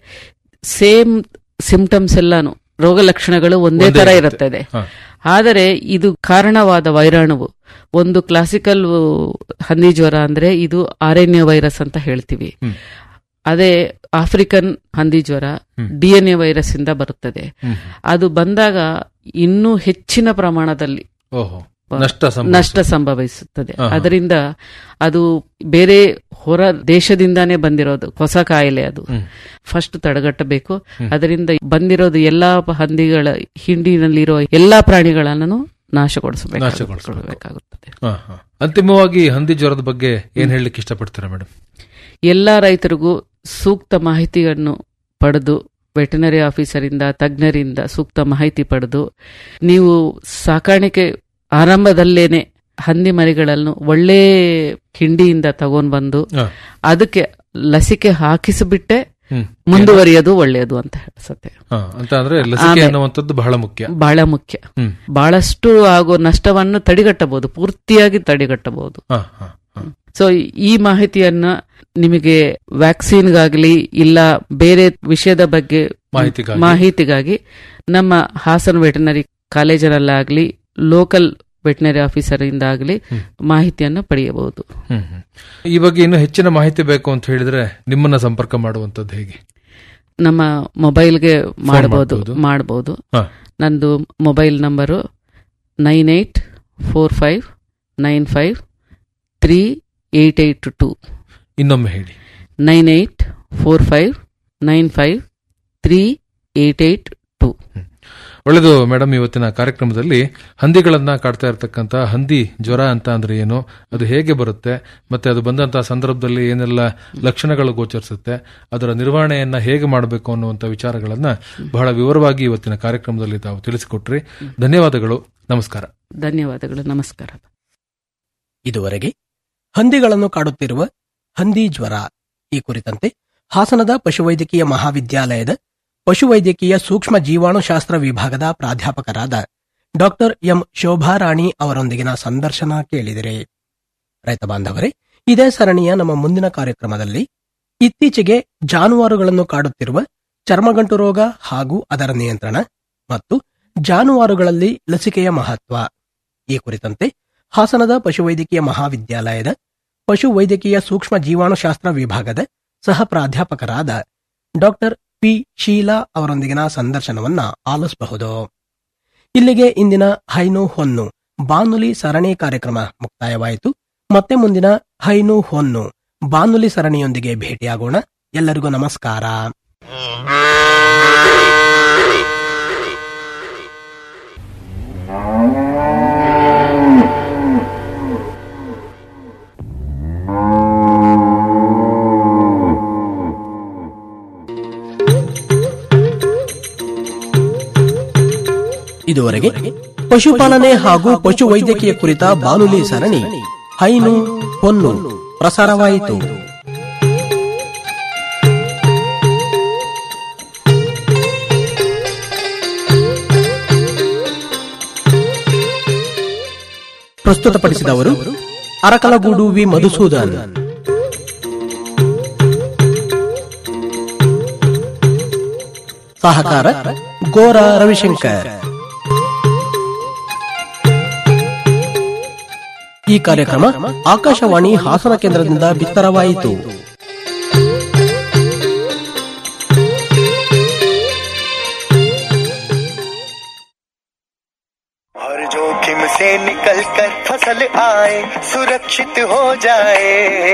ಸೇಮ್ ಸಿಂಪ್ಟಮ್ಸ್ ಎಲ್ಲಾನು ರೋಗ ಲಕ್ಷಣಗಳು ಒಂದೇ ಒಂದೇ ತರ ಇರುತ್ತೆ. ಇರುತ್ತದೆ ಹ. ಆದರೆ ಇದು ಕಾರಣವಾದ ವೈರಾಣುವು ಒಂದು ಕ್ಲಾಸಿಕಲ್ ಹಂದಿ ಜ್ವರ ಅಂದ್ರೆ ಇದು ಆರ್ಎನ್ಎ ವೈರಸ್ ಅಂತ ಹೇಳ್ತೀವಿ ಹ್ಮ್. ಅದೇ ಆಫ್ರಿಕನ್ ಹಂದಿ ಜ್ವರ ಹ್ಮ್. ಡಿಎನ್ಎ ವೈರಸ್ ಇಂದ ಬರುತ್ತದೆ ಹ್ಮ್. ಅದು ಬಂದಾಗ ಇನ್ನೂ ಹೆಚ್ಚಿನ ಪ್ರಮಾಣದಲ್ಲಿ ಓಹೋ ನಷ್ಟ ಸಂಭವಿಸುತ್ತೆ. ನಷ್ಟ ಸಂಭವಿಸುತ್ತದೆ ಆಹಾ. ಅದರಿಂದ ಅದು ಬೇರೆ ಹೊರ ದೇಶದಿಂದಾನೇ ಬಂದಿರೋದು ಹೊಸ ಕಾಯಿಲೆ ಅದು ಹ್ಮ್. ಫಸ್ಟ್ ತಡೆಗಟ್ಟಬೇಕು ಹ್ಮ್. ಅದರಿಂದ ಬಂದಿರೋದು ಎಲ್ಲಾ ಹಂದಿಗಳ ಹಿಂಡಿನಲ್ಲಿರೋ ಎಲ್ಲಾ ಪ್ರಾಣಿಗಳನ್ನು ನಾಶಗೊಳಿಸಬೇಕು ನಾಶಗೊಳಿಸಬೇಕಾಗುತ್ತದೆ ಹ, ಹ. ಅಂತಿಮವಾಗಿ ಹಂದಿ ಜ್ವರದ ಬಗ್ಗೆ ಏನ್ ಹೇಳಲಿಕ್ಕೆ ಇಷ್ಟಪಡ್ತೀರಾ ಮೇಡಮ್ ಎಲ್ಲಾ ರೈತರಿಗೂ ಸೂಕ್ತ ಮಾಹಿತಿಯನ್ನು ಪಡೆದು ವೆಟನರಿ ಆಫೀಸರಿಂದ ತಜ್ಞರಿಂದ ಸೂಕ್ತ ಮಾಹಿತಿ ಪಡೆದು ನೀವು ಸಾಕಾಣಿಕೆ ಆರಂಭದಲ್ಲೇನೆ ಹಂದಿ ಮರಿಗಳನ್ನು ಒಳ್ಳೆ ಹಿಂಡಿಯಿಂದ ತಗೊಂಡ್ ಬಂದು ಹ. ಅದಕ್ಕೆ ಲಸಿಕೆ ಹಾಕಿಸಿಬಿಟ್ಟೆ ಹ್ಮ್. ಮುಂದುವರಿಯೋದು ಒಳ್ಳೆಯದು ಅಂತ ಅನ್ಸುತ್ತೆ ಹ, ಅಂತ ಅಂದ್ರೆ ಲಸಿಕೆ ಆಮೇಲೆ- ಅನ್ನುವಂಥದ್ದು ಬಹಳ ಮುಖ್ಯ ಬಹಳ ಮುಖ್ಯ ಹ್ಮ್. ಬಹಳಷ್ಟು ಆಗೋ ನಷ್ಟವನ್ನು ತಡೆಗಟ್ಟಬಹುದು ಪೂರ್ತಿಯಾಗಿ ತಡೆಗಟ್ಟಬಹುದು ಹ, ಹ, ಹ. ಸೊ ಈ ಮಾಹಿತಿಯನ್ನ ನಿಮಗೆ ವ್ಯಾಕ್ಸಿನ್ಗಾಗ್ಲಿ ಇಲ್ಲ ಬೇರೆ ವಿಷಯದ ಬಗ್ಗೆ ಮಾಹಿತಿಗಾಗಿ. ಮಾಹಿತಿಗಾಗಿ ನಮ್ಮ ಹಾಸನ ವೆಟನರಿ ಕಾಲೇಜಿನಲ್ಲಾಗ್ಲಿ ಲೋಕಲ್ ವೆಟನರಿ ಆಫೀಸರ್ ಇಂದ ಆಗಲಿ ಮಾಹಿತಿಯನ್ನು ಪಡೆಯಬಹುದು ಹ್ಮ್, ಹ್ಮ್. ಈ ಬಗ್ಗೆ ಇನ್ನು ಹೆಚ್ಚಿನ ಮಾಹಿತಿ ಬೇಕು ಅಂತ ಹೇಳಿದ್ರೆ ನಿಮ್ಮನ್ನ ಸಂಪರ್ಕ ಮಾಡುವಂತದ್ದು ಹೇಗೆ ನಮ್ಮ ಮೊಬೈಲ್ಗೆ ಮಾಡಬಹುದು ಮಾಡ್ಬೋದು. ಮಾಡಬಹುದು ಹ. ನಂದು mobile number nine eight four five nine five three eight eight two ಇನ್ನೊಮ್ಮೆ ಹೇಳಿ nine eight four five nine five three eight eight two ಒಳ್ಳೆದು ಮೇಡಮ್ ಇವತ್ತಿನ ಕಾರ್ಯಕ್ರಮದಲ್ಲಿ ಹಂದಿಗಳನ್ನ ಕಾಡ್ತಾ ಇರತಕ್ಕಂತ ಹಂದಿ ಜ್ವರ ಅಂತ ಅಂದ್ರೆ ಏನು ಅದು ಹೇಗೆ ಬರುತ್ತೆ ಮತ್ತೆ ಅದು ಬಂದಂತಹ ಸಂದರ್ಭದಲ್ಲಿ ಏನೆಲ್ಲ ಲಕ್ಷಣಗಳು ಗೋಚರಿಸುತ್ತೆ ಅದರ ನಿರ್ವಹಣೆಯನ್ನ ಹೇಗೆ ಮಾಡಬೇಕು ಅನ್ನುವಂತ ವಿಚಾರಗಳನ್ನ ಬಹಳ ವಿವರವಾಗಿ ಇವತ್ತಿನ ಕಾರ್ಯಕ್ರಮದಲ್ಲಿ ತಾವು ತಿಳಿಸಿಕೊಟ್ರಿ ಧನ್ಯವಾದಗಳು ನಮಸ್ಕಾರ ಧನ್ಯವಾದಗಳು ನಮಸ್ಕಾರ ಇದುವರೆಗೆ ಹಂದಿಗಳನ್ನು ಕಾಡುತ್ತಿರುವ ಹಂದಿ ಜ್ವರ ಈ ಕುರಿತಂತೆ ಹಾಸನದ ಪಶುವೈದ್ಯಕೀಯ ಮಹಾವಿದ್ಯಾಲಯದ ಪಶುವೈದ್ಯಕೀಯ ಸೂಕ್ಷ್ಮ ಜೀವಾಣುಶಾಸ್ತ್ರ ವಿಭಾಗದ ಪ್ರಾಧ್ಯಾಪಕರಾದ ಡಾಕ್ಟರ್ ಎಂ ಶೋಭಾರಾಣಿ ಅವರೊಂದಿಗಿನ ಸಂದರ್ಶನ ಕೇಳಿದಿರಿ ರೈತ ಬಾಂಧವರೇ ಇದೇ ಸರಣಿಯ ನಮ್ಮ ಮುಂದಿನ ಕಾರ್ಯಕ್ರಮದಲ್ಲಿ ಇತ್ತೀಚೆಗೆ ಜಾನುವಾರುಗಳನ್ನು ಕಾಡುತ್ತಿರುವ ಚರ್ಮಗಂಟು ರೋಗ ಹಾಗೂ ಅದರ ನಿಯಂತ್ರಣ ಮತ್ತು ಜಾನುವಾರುಗಳಲ್ಲಿ ಲಸಿಕೆಯ ಮಹತ್ವ ಈ ಕುರಿತಂತೆ ಹಾಸನದ ಪಶುವೈದ್ಯಕೀಯ ಮಹಾವಿದ್ಯಾಲಯದ ಪಶುವೈದ್ಯಕೀಯ ಸೂಕ್ಷ್ಮ ಜೀವಾಣುಶಾಸ್ತ್ರ ವಿಭಾಗದ ಸಹ ಪ್ರಾಧ್ಯಾಪಕರಾದ ಡಾಕ್ಟರ್ ಪಿ ಶೀಲಾ ಅವರೊಂದಿಗಿನ ಸಂದರ್ಶನವನ್ನ ಆಲಿಸಬಹುದು ಇಲ್ಲಿಗೆ ಇಂದಿನ ಹೈನು ಹೊನ್ನು ಬಾನುಲಿ ಸರಣಿ ಕಾರ್ಯಕ್ರಮ ಮುಕ್ತಾಯವಾಯಿತು ಮತ್ತೆ ಮುಂದಿನ ಹೈನು ಹೊನ್ನು ಬಾನುಲಿ ಸರಣಿಯೊಂದಿಗೆ ಭೇಟಿಯಾಗೋಣ ಎಲ್ಲರಿಗೂ ನಮಸ್ಕಾರ ಇದುವರೆಗೆ ಪಶುಪಾಲನೆ ಹಾಗೂ ಪಶುವೈದ್ಯಕೀಯ ಕುರಿತ ಬಾನುಲಿ ಸರಣಿ ಹೈನು ಹೊನ್ನು ಪ್ರಸಾರವಾಯಿತು ಪ್ರಸ್ತುತಪಡಿಸಿದವರು ಅರಕಲಗೂಡು ವಿ ಮಧುಸೂದನ್ ಸಹಕಾರ ಗೋರ ರವಿಶಂಕರ್ ಈ ಕಾರ್ಯಕ್ರಮ ಆಕಾಶವಾಣಿ ಹಾಸನ ಕೇಂದ್ರದಿಂದ ಬಿತ್ತರವಾಯಿತು हर जोखिम से निकल कर फसल आए सुरक्षित हो जाए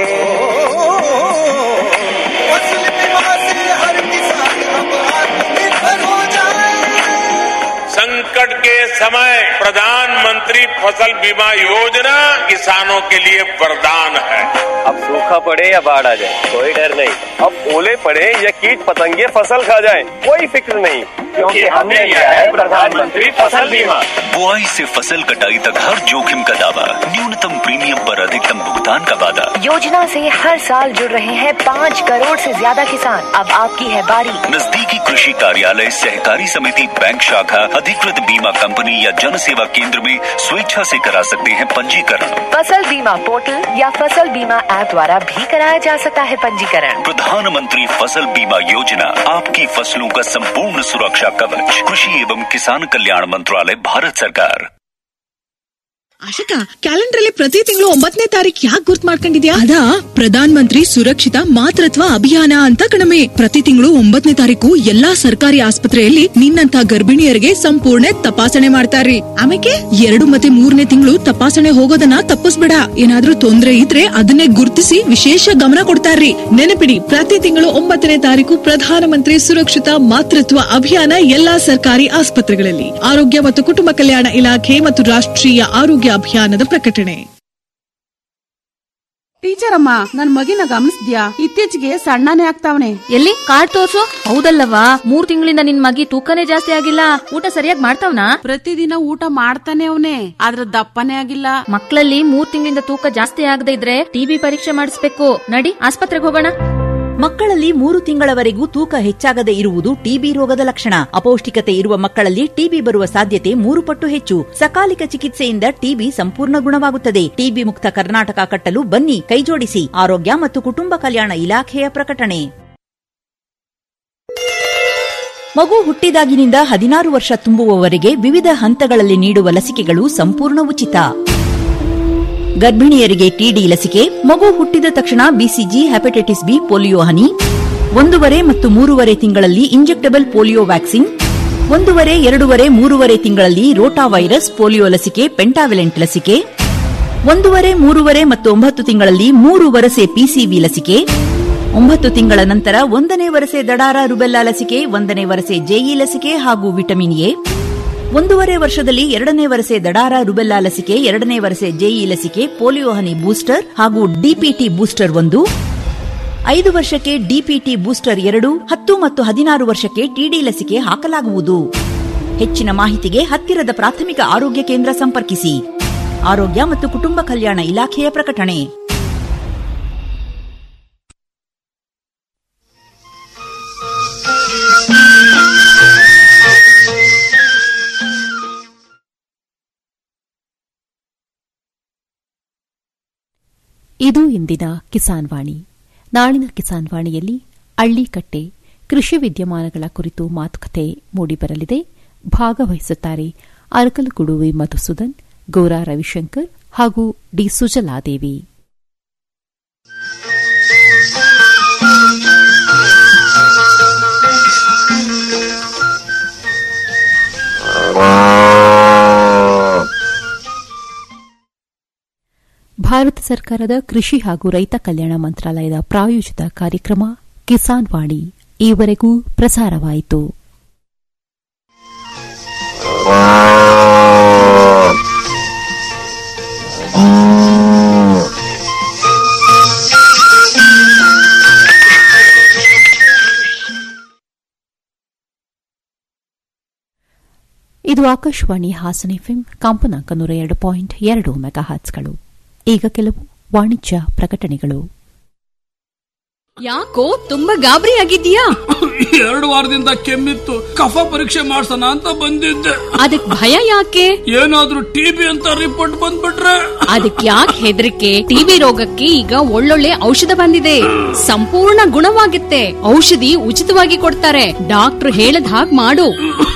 फसल बीमा से हर किसान अब आत्मनिर्भर हो जाए संकट के समय प्रधानमंत्री फसल बीमा योजना किसानों के लिए वरदान है अब सूखा पड़े या बाढ़ आ जाए कोई डर नहीं अब ओले पड़े या कीट पतंगे फसल खा जाए कोई फिक्र नहीं क्योंकि हमने लिया है प्रधानमंत्री फसल बीमा बुआई से फसल कटाई तक हर जोखिम का दावा न्यूनतम प्रीमियम पर अधिकतम भुगतान का वादा योजना से हर साल जुड़ रहे हैं पाँच करोड़ से ज्यादा किसान अब आपकी है बारी नजदीकी कृषि कार्यालय सहकारी समिति बैंक शाखा अधिकृत बीमा कंपनी या जन सेवा केंद्र में स्वेच्छा से करा सकते हैं पंजीकरण फसल बीमा पोर्टल या फसल बीमा ऐप द्वारा भी कराया जा सकता है पंजीकरण प्रधानमंत्री फसल बीमा योजना आपकी फसलों का संपूर्ण सुरक्षा कवच कृषि एवं किसान कल्याण मंत्रालय भारत सरकार ಆಶಿಕಾ ಕ್ಯಾಲೆಂಡರ್ ಅಲ್ಲಿ ಪ್ರತಿ ತಿಂಗಳು ಒಂಬತ್ತನೇ ತಾರೀಕು ಯಾಕೆ ಗುರ್ತ್ ಮಾಡ್ಕೊಂಡಿದ್ಯಾ ಅದಾ ಪ್ರಧಾನ ಮಂತ್ರಿ ಸುರಕ್ಷಿತ ಮಾತೃತ್ವ ಅಭಿಯಾನ ಅಂತ ಕಣಮೆ ಪ್ರತಿ ತಿಂಗಳು ಒಂಬತ್ತನೇ ತಾರೀಕು ಎಲ್ಲಾ ಸರ್ಕಾರಿ ಆಸ್ಪತ್ರೆಯಲ್ಲಿ ನಿನ್ನಂತ ಗರ್ಭಿಣಿಯರಿಗೆ ಸಂಪೂರ್ಣ ತಪಾಸಣೆ ಮಾಡ್ತಾರ್ರಿ ಆಮೇಲೆ ಎರಡು ಮತ್ತೆ ಮೂರನೇ ತಿಂಗಳು ತಪಾಸಣೆ ಹೋಗೋದನ್ನ ತಪ್ಪಿಸ್ಬೇಡ ಏನಾದ್ರೂ ತೊಂದ್ರೆ ಇದ್ರೆ ಅದನ್ನೇ ಗುರ್ತಿಸಿ ವಿಶೇಷ ಗಮನ ಕೊಡ್ತಾರ್ರಿ ನೆನಪಿಡಿ ಪ್ರತಿ ತಿಂಗಳು ಒಂಬತ್ತನೇ ತಾರೀಕು ಪ್ರಧಾನಮಂತ್ರಿ ಸುರಕ್ಷಿತ ಮಾತೃತ್ವ ಅಭಿಯಾನ ಎಲ್ಲಾ ಸರ್ಕಾರಿ ಆಸ್ಪತ್ರೆಗಳಲ್ಲಿ ಆರೋಗ್ಯ ಮತ್ತು ಕುಟುಂಬ ಕಲ್ಯಾಣ ಇಲಾಖೆ ಮತ್ತು ರಾಷ್ಟ್ರೀಯ ಆರೋಗ್ಯ ಅಭಿಯಾನದ ಪ್ರಕಟಣೆ ಟೀಚರ್ ಅಮ್ಮ ನನ್ ಮಗಿನ ಗಮನಿಸ್ದ್ಯಾ ಇತ್ತೀಚೆಗೆ ಸಣ್ಣನೇ ಆಗ್ತಾವನೆ ಎಲ್ಲಿ ಕಾರ್ಡ್ ತೋರ್ಸು ಹೌದಲ್ಲವಾ ಮೂರ್ ತಿಂಗಳಿಂದ ನಿನ್ ಮಗಿ ತೂಕನೇ ಜಾಸ್ತಿ ಆಗಿಲ್ಲ ಊಟ ಸರಿಯಾಗಿ ಮಾಡ್ತಾವ್ನಾ ಪ್ರತಿದಿನ ಊಟ ಮಾಡ್ತಾನೆ ಅವನೇ ಆದ್ರ ದಪ್ಪನೇ ಆಗಿಲ್ಲ ಮಕ್ಕಳಲ್ಲಿ ಮೂರ್ ತಿಂಗಳಿಂದ ತೂಕ ಜಾಸ್ತಿ ಆಗದೆ ಇದ್ರೆ ಟಿಬಿ ಪರೀಕ್ಷೆ ಮಾಡಿಸ್ಬೇಕು ನಡಿ ಆಸ್ಪತ್ರೆಗೆ ಹೋಗೋಣ ಮಕ್ಕಳಲ್ಲಿ ಮೂರು ತಿಂಗಳವರೆಗೂ ತೂಕ ಹೆಚ್ಚಾಗದೆ ಇರುವುದು ಟಿಬಿ ರೋಗದ ಲಕ್ಷಣ ಅಪೌಷ್ಟಿಕತೆ ಇರುವ ಮಕ್ಕಳಲ್ಲಿ ಟಿಬಿ ಬರುವ ಸಾಧ್ಯತೆ ಮೂರು ಪಟ್ಟು ಹೆಚ್ಚು ಸಕಾಲಿಕ ಚಿಕಿತ್ಸೆಯಿಂದ ಟಿಬಿ ಸಂಪೂರ್ಣ ಗುಣವಾಗುತ್ತದೆ ಟಿಬಿ ಮುಕ್ತ ಕರ್ನಾಟಕ ಕಟ್ಟಲು ಬನ್ನಿ ಕೈಜೋಡಿಸಿ ಆರೋಗ್ಯ ಮತ್ತು ಕುಟುಂಬ ಕಲ್ಯಾಣ ಇಲಾಖೆಯ ಪ್ರಕಟಣೆ ಮಗು ಹುಟ್ಟಿದಾಗಿನಿಂದ ಹದಿನಾರು ವರ್ಷ ತುಂಬುವವರೆಗೆ ವಿವಿಧ ಹಂತಗಳಲ್ಲಿ ನೀಡುವ ಲಸಿಕೆಗಳು ಸಂಪೂರ್ಣ ಉಚಿತ ಗರ್ಭಿಣಿಯರಿಗೆ ಟಿಡಿ ಲಸಿಕೆ ಮಗು ಹುಟ್ಟಿದ ತಕ್ಷಣ ಬಿಸಿಜಿ ಹೆಪಟೈಟಿಸ್ ಬಿ ಪೋಲಿಯೋ ಹನಿ ಒಂದೂವರೆ ಮತ್ತು ಮೂರುವರೆ ತಿಂಗಳಲ್ಲಿ ಇಂಜೆಕ್ಟಬಲ್ ಪೋಲಿಯೋ ವ್ಯಾಕ್ಸಿನ್ ಒಂದೂವರೆ ಎರಡೂವರೆ ಮೂರುವರೆ ತಿಂಗಳಲ್ಲಿ ರೋಟಾ ವೈರಸ್ ಪೋಲಿಯೋ ಲಸಿಕೆ ಪೆಂಟಾವಿಲೆಂಟ್ ಲಸಿಕೆ ಒಂದೂವರೆ ಮೂರುವರೆ ಮತ್ತು ಒಂಬತ್ತು ತಿಂಗಳಲ್ಲಿ ಮೂರು ವರಸೆ ಪಿಸಿವಿ ಲಸಿಕೆ ಒಂಬತ್ತು ತಿಂಗಳ ನಂತರ ಒಂದನೇ ವರಸೆ ದಡಾರ ರುಬೆಲ್ಲಾ ಲಸಿಕೆ ಒಂದನೇ ವರಸೆ ಜೆಇ ಲಸಿಕೆ ಹಾಗೂ ವಿಟಮಿನ್ ಎ ಒಂದೂವರೆ ವರ್ಷದಲ್ಲಿ ಎರಡನೇ ವರಸೆ ದಡಾರ ರುಬೆಲ್ಲಾ ಲಸಿಕೆ ಎರಡನೇ ವರಸೆ ಜೆಇ ಲಸಿಕೆ ಪೋಲಿಯೋ ಹನಿ ಬೂಸ್ಟರ್ ಹಾಗೂ ಡಿಪಿಟಿ ಬೂಸ್ಟರ್ ಒಂದು ಐದು ವರ್ಷಕ್ಕೆ ಡಿಪಿಟಿ ಬೂಸ್ಟರ್ ಎರಡು ಹತ್ತು ಮತ್ತು ಹದಿನಾರು ವರ್ಷಕ್ಕೆ ಟಿಡಿ ಲಸಿಕೆ ಹಾಕಲಾಗುವುದು ಹೆಚ್ಚಿನ ಮಾಹಿತಿಗೆ ಹತ್ತಿರದ ಪ್ರಾಥಮಿಕ ಆರೋಗ್ಯ ಕೇಂದ್ರ ಸಂಪರ್ಕಿಸಿ ಆರೋಗ್ಯ ಮತ್ತು ಕುಟುಂಬ ಕಲ್ಯಾಣ ಇಲಾಖೆಯ ಪ್ರಕಟಣೆ ಇದು ಇಂದಿನ ಕಿಸಾನ್ ವಾಣಿ ನಾಳಿನ ಕಿಸಾನ್ ವಾಣಿಯಲ್ಲಿ ಅಳ್ಳಿಕಟ್ಟೆ ಕೃಷಿ ವಿದ್ಯಮಾನಗಳ ಕುರಿತು ಮಾತುಕತೆ ಮೂಡಿಬರಲಿದೆ ಭಾಗವಹಿಸುತ್ತಾರೆ ಅರಕಲಗುಡುವಿ ಮಧುಸೂದನ್ ಗೌರಾ ರವಿಶಂಕರ್ ಹಾಗೂ ಡಿ ಸುಜಲಾದೇವಿ ಭಾರತ ಸರ್ಕಾರದ ಕೃಷಿ ಹಾಗೂ ರೈತ ಕಲ್ಯಾಣ ಮಂತ್ರಾಲಯದ ಪ್ರಾಯೋಜಿತ ಕಾರ್ಯಕ್ರಮ ಕಿಸಾನ್ ವಾಣಿ ಈವರೆಗೂ ಪ್ರಸಾರವಾಯಿತು ಇದು ಆಕಾಶವಾಣಿ ಹಾಸನ ಎಫ್ಎಂ ಕಂಪನಾಂಕ ನೂರ ಎರಡು ಪಾಯಿಂಟ್ ಎರಡು ಮೆಗಾಹರ್ಟ್ಸ್ಗಳು ಈಗ ಕೆಲವು ವಾಣಿಜ್ಯ ಪ್ರಕಟಣೆಗಳು ಯಾಕೋ ತುಂಬಾ ಗಾಬರಿ ಆಗಿದ್ಯಾ ಎರಡು ವಾರದಿಂದ ಕೆಮ್ಮಿತ್ತು ಕಫ ಪರೀಕ್ಷೆ ಮಾಡ್ಸೋಣ ಅಂತ ಬಂದಿದ್ದೆ ಅದಕ್ ಭಯ ಯಾಕೆ ಏನಾದ್ರೂ ಟಿಬಿ ಅಂತ ರಿಪೋರ್ಟ್ ಬಂದ್ಬಿಟ್ರೆ ಅದಕ್ ಯಾಕೆ ಹೆದರಿಕೆ ಟಿಬಿ ರೋಗಕ್ಕೆ ಈಗ ಒಳ್ಳೊಳ್ಳೆ ಔಷಧ ಬಂದಿದೆ ಸಂಪೂರ್ಣ ಗುಣವಾಗುತ್ತೆ ಔಷಧಿ ಉಚಿತವಾಗಿ ಕೊಡ್ತಾರೆ ಡಾಕ್ಟರ್ ಹೇಳದ್ ಹಾಗ್ ಮಾಡು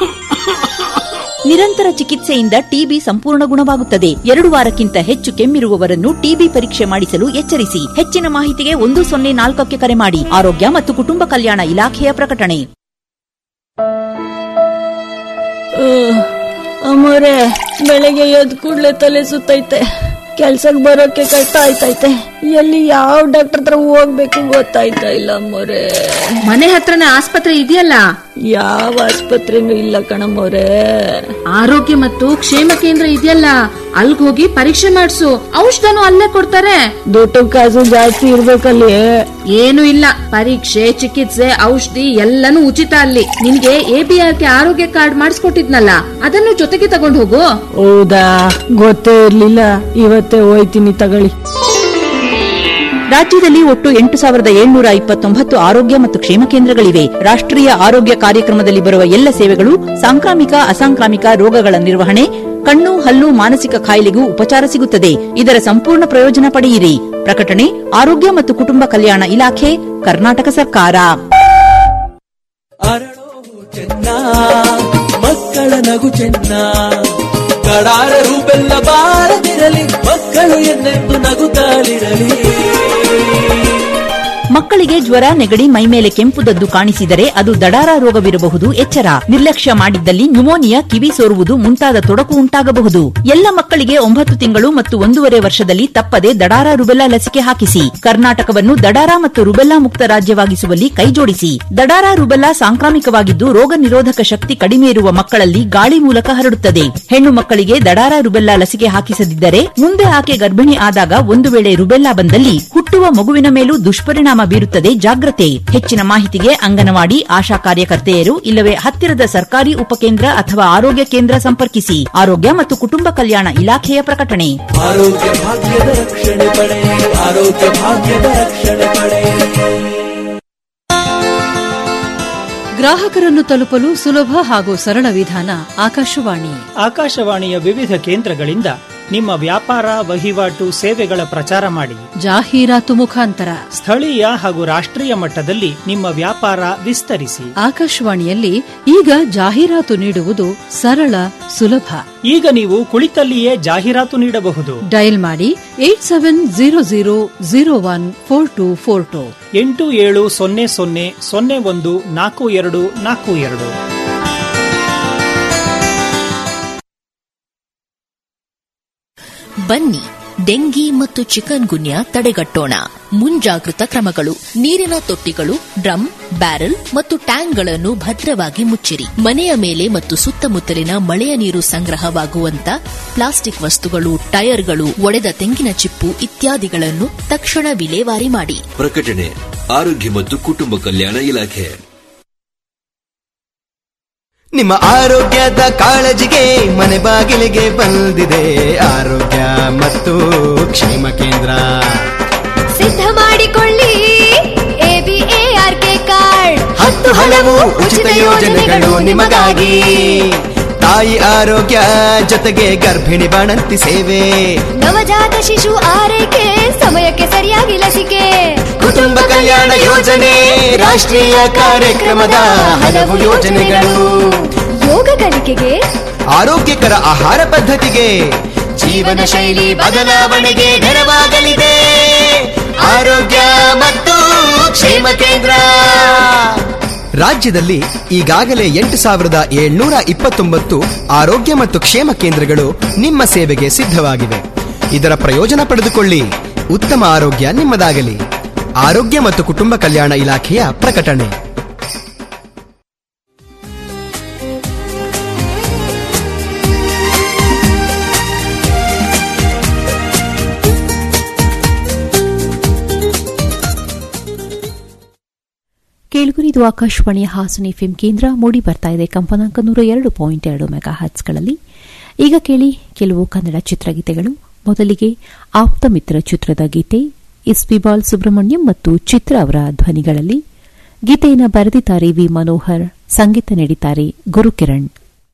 ನಿರಂತರ ಚಿಕಿತ್ಸೆಯಿಂದ ಟಿಬಿ ಸಂಪೂರ್ಣ ಗುಣವಾಗುತ್ತದೆ ಎರಡು ವಾರಕ್ಕಿಂತ ಹೆಚ್ಚು ಕೆಮ್ಮಿರುವವರನ್ನು ಟಿಬಿ ಪರೀಕ್ಷೆ ಮಾಡಿಸಲು ಎಚ್ಚರಿಸಿ ಹೆಚ್ಚಿನ ಮಾಹಿತಿಗೆ ಒಂದು ಸೊನ್ನೆ ನಾಲ್ಕಕ್ಕೆ ಕರೆ ಮಾಡಿ ಆರೋಗ್ಯ ಮತ್ತು ಕುಟುಂಬ ಕಲ್ಯಾಣ ಇಲಾಖೆಯ ಪ್ರಕಟಣೆ ಅಮ್ಮೋರೆ ಬೆಳಗ್ಗೆ ಎದ್ ಕೂಡ್ಲೆ ತಲೆ ಸುತ್ತೈತೆ ಕೆಲ್ಸಕ್ ಬರೋಕೆ ಕಷ್ಟ ಆಯ್ತೈತೆ ಎಲ್ಲಿ ಯಾವ ಡಾಕ್ಟರ್ ಹತ್ರ ಹೋಗ್ಬೇಕು ಗೊತ್ತಾಯ್ತಾ ಇಲ್ಲ ಅಮ್ಮೋರೆ ಮನೆ ಹತ್ರನೇ ಆಸ್ಪತ್ರೆ ಇದೆಯಲ್ಲ ಯಾವ ಆಸ್ಪತ್ರೆನೂ ಇಲ್ಲ ಕಣಮ್ಮೋರೆ ಆರೋಗ್ಯ ಮತ್ತು ಕ್ಷೇಮ ಕೇಂದ್ರ ಇದೆಯಲ್ಲ ಅಲ್ಗ್ ಹೋಗಿ ಪರೀಕ್ಷೆ ಮಾಡಿಸು ಔಷಧನು ಅಲ್ಲೇ ಕೊಡ್ತಾರೆ ದುಡ್ಡು ಕಾಸು ಜಾಸ್ತಿ ಇರ್ಬೇಕಲ್ಲಿ ಏನು ಇಲ್ಲ ಪರೀಕ್ಷೆ ಚಿಕಿತ್ಸೆ ಔಷಧಿ ಎಲ್ಲನೂ ಉಚಿತ ಅಲ್ಲಿ ನಿನ್ಗೆ ಎಬಿಆರ್ಕೆ ಆರೋಗ್ಯ ಕಾರ್ಡ್ ಮಾಡಿಸ್ಕೊಟ್ಟಿದ್ನಲ್ಲ ಅದನ್ನು ಜೊತೆಗೆ ತಗೊಂಡು ಹೋಗು ಹೌದಾ ಗೊತ್ತೇ ಇರ್ಲಿಲ್ಲ ಇವತ್ತೇ ಹೋಯ್ತೀನಿ ತಗೊಳ್ಳಿ ರಾಜ್ಯದಲ್ಲಿ ಒಟ್ಟು ಎಂಟು ಸಾವಿರದ ಏಳ್ನೂರ ಇಪ್ಪತ್ತೊಂಬತ್ತು ಆರೋಗ್ಯ ಮತ್ತು ಕ್ಷೇಮ ಕೇಂದ್ರಗಳಿವೆ ರಾಷ್ಟ್ರೀಯ ಆರೋಗ್ಯ ಕಾರ್ಯಕ್ರಮದಲ್ಲಿ ಬರುವ ಎಲ್ಲ ಸೇವೆಗಳು ಸಾಂಕ್ರಾಮಿಕ ಅಸಾಂಕ್ರಾಮಿಕ ರೋಗಗಳ ನಿರ್ವಹಣೆ ಕಣ್ಣು ಹಲ್ಲು ಮಾನಸಿಕ ಕಾಯಿಲೆಗೂ ಉಪಚಾರ ಸಿಗುತ್ತದೆ ಇದರ ಸಂಪೂರ್ಣ ಪ್ರಯೋಜನ ಪಡೆಯಿರಿ ಪ್ರಕಟಣೆ ಆರೋಗ್ಯ ಮತ್ತು ಕುಟುಂಬ ಕಲ್ಯಾಣ ಇಲಾಖೆ ಕರ್ನಾಟಕ ಸರ್ಕಾರ ಚೆನ್ನ ಮಕ್ಕಳ ನಗು ಚೆನ್ನ ಕಡಾರ ರೂಪೆಲ್ಲ ಬಾರದಿರಲಿ ಮಕ್ಕಳು ಎನ್ನೆಂದು ನಗುತ್ತಾಲಿರಲಿ ಮಕ್ಕಳಿಗೆ ಜ್ವರ ನೆಗಡಿ ಮೈಮೇಲೆ ಕೆಂಪುದದ್ದು ಕಾಣಿಸಿದರೆ ಅದು ದಡಾರ ರೋಗವಿರಬಹುದು ಎಚ್ಚರ ನಿರ್ಲಕ್ಷ್ಯ ಮಾಡಿದ್ದಲ್ಲಿ ನ್ಯುಮೋನಿಯಾ ಕಿವಿ ಸೋರುವುದು ಮುಂತಾದ ತೊಡಕು ಉಂಟಾಗಬಹುದು ಎಲ್ಲ ಮಕ್ಕಳಿಗೆ ಒಂಬತ್ತು ತಿಂಗಳು ಮತ್ತು ಒಂದೂವರೆ ವರ್ಷದಲ್ಲಿ ತಪ್ಪದೆ ದಡಾರ ರುಬೆಲ್ಲಾ ಲಸಿಕೆ ಹಾಕಿಸಿ ಕರ್ನಾಟಕವನ್ನು ದಡಾರ ಮತ್ತು ರುಬೆಲ್ಲಾ ಮುಕ್ತ ರಾಜ್ಯವಾಗಿಸುವಲ್ಲಿ ಕೈಜೋಡಿಸಿ ದಡಾರ ರುಬೆಲ್ಲಾ ಸಾಂಕ್ರಾಮಿಕವಾಗಿದ್ದು ರೋಗ ನಿರೋಧಕ ಶಕ್ತಿ ಕಡಿಮೆ ಇರುವ ಮಕ್ಕಳಲ್ಲಿ ಗಾಳಿ ಮೂಲಕ ಹರಡುತ್ತದೆ ಹೆಣ್ಣು ಮಕ್ಕಳಿಗೆ ದಡಾರ ರುಬೆಲ್ಲಾ ಲಸಿಕೆ ಹಾಕಿಸದಿದ್ದರೆ ಮುಂದೆ ಆಕೆ ಗರ್ಭಿಣಿ ಆದಾಗ ಒಂದು ವೇಳೆ ರುಬೆಲ್ಲಾ ಬಂದಲ್ಲಿ ಹುಟ್ಟುವ ಮಗುವಿನ ಮೇಲೂ ದುಷ್ಪರಿಣಾಮ ಬೀರುತ್ತದೆ ಜಾಗ್ರತೆ ಹೆಚ್ಚಿನ ಮಾಹಿತಿಗೆ ಅಂಗನವಾಡಿ ಆಶಾ ಕಾರ್ಯಕರ್ತೆಯರು ಇಲ್ಲವೇ ಹತ್ತಿರದ ಸರ್ಕಾರಿ ಉಪಕೇಂದ್ರ ಅಥವಾ ಆರೋಗ್ಯ ಕೇಂದ್ರ ಸಂಪರ್ಕಿಸಿ ಆರೋಗ್ಯ ಮತ್ತು ಕುಟುಂಬ ಕಲ್ಯಾಣ ಇಲಾಖೆಯ ಪ್ರಕಟಣೆ ಆರೋಗ್ಯ ಭಾಗ್ಯದ ರಕ್ಷಣೆ ಪಡೆ ಆರೋಗ್ಯ ಭಾಗ್ಯದ ರಕ್ಷಣೆ ಪಡೆ ಗ್ರಾಹಕರನ್ನು ತಲುಪಲು ಸುಲಭ ಹಾಗೂ ಸರಳ ವಿಧಾನ ಆಕಾಶವಾಣಿ ಆಕಾಶವಾಣಿಯ ವಿವಿಧ ಕೇಂದ್ರಗಳಿಂದ ನಿಮ್ಮ ವ್ಯಾಪಾರ ವಹಿವಾಟು ಸೇವೆಗಳ ಪ್ರಚಾರ ಮಾಡಿ ಜಾಹೀರಾತು ಮುಖಾಂತರ ಸ್ಥಳೀಯ ಹಾಗೂ ರಾಷ್ಟ್ರೀಯ ಮಟ್ಟದಲ್ಲಿ ನಿಮ್ಮ ವ್ಯಾಪಾರ ವಿಸ್ತರಿಸಿ ಆಕಾಶವಾಣಿಯಲ್ಲಿ ಈಗ ಜಾಹೀರಾತು ನೀಡುವುದು ಸರಳ ಸುಲಭ ಈಗ ನೀವು ಕುಳಿತಲ್ಲಿಯೇ ಜಾಹೀರಾತು ನೀಡಬಹುದು ಡಯಲ್ ಮಾಡಿ eight seven zero zero zero one four two four two ಎಂಟು ಏಳು ಸೊನ್ನೆ ಸೊನ್ನೆ ಸೊನ್ನೆ ಒಂದು ನಾಲ್ಕು ಎರಡು ನಾಲ್ಕು ಎರಡು ಬನ್ನಿ ಡೆಂಗಿ ಮತ್ತು ಚಿಕನ್ ಗುನ್ಯಾ ತಡೆಗಟ್ಟೋಣ ಮುಂಜಾಗೃತ ಕ್ರಮಗಳು ನೀರಿನ ತೊಟ್ಟಿಗಳು ಡ್ರಮ್ ಬ್ಯಾರೆಲ್ ಮತ್ತು ಟ್ಯಾಂಕ್ಗಳನ್ನು ಭದ್ರವಾಗಿ ಮುಚ್ಚಿರಿ ಮನೆಯ ಮೇಲೆ ಮತ್ತು ಸುತ್ತಮುತ್ತಲಿನ ಮಳೆಯ ನೀರು ಸಂಗ್ರಹವಾಗುವಂತ ಪ್ಲಾಸ್ಟಿಕ್ ವಸ್ತುಗಳು ಟೈರ್ಗಳು ಒಡೆದ ತೆಂಗಿನ ಚಿಪ್ಪು ಇತ್ಯಾದಿಗಳನ್ನು ತಕ್ಷಣ ವಿಲೇವಾರಿ ಮಾಡಿ ಪ್ರಕಟಣೆ ಆರೋಗ್ಯ ಮತ್ತು ಕುಟುಂಬ ಕಲ್ಯಾಣ ಇಲಾಖೆ ನಿಮ್ಮ ಆರೋಗ್ಯದ ಕಾಳಜಿಗೆ ಮನೆ ಬಾಗಿಲಿಗೆ ಬಂದಿದೆ ಆರೋಗ್ಯ ಮತ್ತು ಕ್ಷೇಮ ಕೇಂದ್ರ ಸಿದ್ಧ ಮಾಡಿಕೊಳ್ಳಿ ಎಬಿಎಆರ್ಕೆ ಕಾರ್ಡ್ ಹತ್ತು ಹಲವು ಉಚಿತ ಯೋಜನೆಗಳು ನಿಮಗಾಗಿ ತಾಯಿ ಆರೋಗ್ಯ ಜೊತೆಗೆ ಗರ್ಭಿಣಿ ಬಾಣಂತಿ ಸೇವೆ ನವಜಾತ ಶಿಶು ಆರೈಕೆ ಸಮಯಕ್ಕೆ ಸರಿಯಾಗಿ ಲಸಿಕೆ ಕುಟುಂಬ ಕಲ್ಯಾಣ ಯೋಜನೆ ರಾಷ್ಟ್ರೀಯ ಕಾರ್ಯಕ್ರಮದ ಹಲವು ಯೋಜನೆಗಳು ಯೋಗ ಕಲಿಕೆಗೆ ಆರೋಗ್ಯಕರ ಆಹಾರ ಪದ್ಧತಿಗೆ ಜೀವನ ಶೈಲಿ ಬದಲಾವಣೆಗೆ ನೆರವಾಗಲಿದೆ ಆರೋಗ್ಯ ಮತ್ತು ಕ್ಷೇಮ ಕೇಂದ್ರ ರಾಜ್ಯದಲ್ಲಿ ಈಗಾಗಲೇ ಎಂಟು ಸಾವಿರದ ಏಳ್ನೂರ ಇಪ್ಪತ್ತೊಂಬತ್ತು ಆರೋಗ್ಯ ಮತ್ತು ಕ್ಷೇಮ ಕೇಂದ್ರಗಳು ನಿಮ್ಮ ಸೇವೆಗೆ ಸಿದ್ಧವಾಗಿವೆ ಇದರ ಪ್ರಯೋಜನ ಪಡೆದುಕೊಳ್ಳಿ ಉತ್ತಮ ಆರೋಗ್ಯ ನಿಮ್ಮದಾಗಲಿ ಆರೋಗ್ಯ ಮತ್ತು ಕುಟುಂಬ ಕಲ್ಯಾಣ ಇಲಾಖೆಯ ಪ್ರಕಟಣೆ ಕೇಳುಗರಿದು ಆಕಾಶವಾಣಿಯ ಹಾಸನ ಎಫ್ಎಂ ಕೇಂದ್ರ ಮೂಡಿ ಬರ್ತಾ ಇದೆ ಕಂಪನಾಂಕ ನೂರ ಎರಡು ಪಾಯಿಂಟ್ ಎರಡು ಮೆಗಾ ಹರ್ಟ್ಸ್ಗಳಲ್ಲಿ ಈಗ ಕೇಳಿ ಕೆಲವು ಕನ್ನಡ ಚಿತ್ರಗೀತೆಗಳು ಮೊದಲಿಗೆ ಆಪ್ತ ಮಿತ್ರ ಚಿತ್ರದ ಗೀತೆ ಎಸ್ಪಿ ಬಾಲ್ ಸುಬ್ರಹ್ಮಣ್ಯಂ ಮತ್ತು ಚಿತ್ರ ಅವರ ಧ್ವನಿಗಳಲ್ಲಿ ಗೀತೆಯನ್ನು ಬರೆದಿದ್ದಾರೆ ವಿ ಮನೋಹರ್ ಸಂಗೀತ ನೀಡಿದ್ದಾರೆ ಗುರುಕಿರಣ್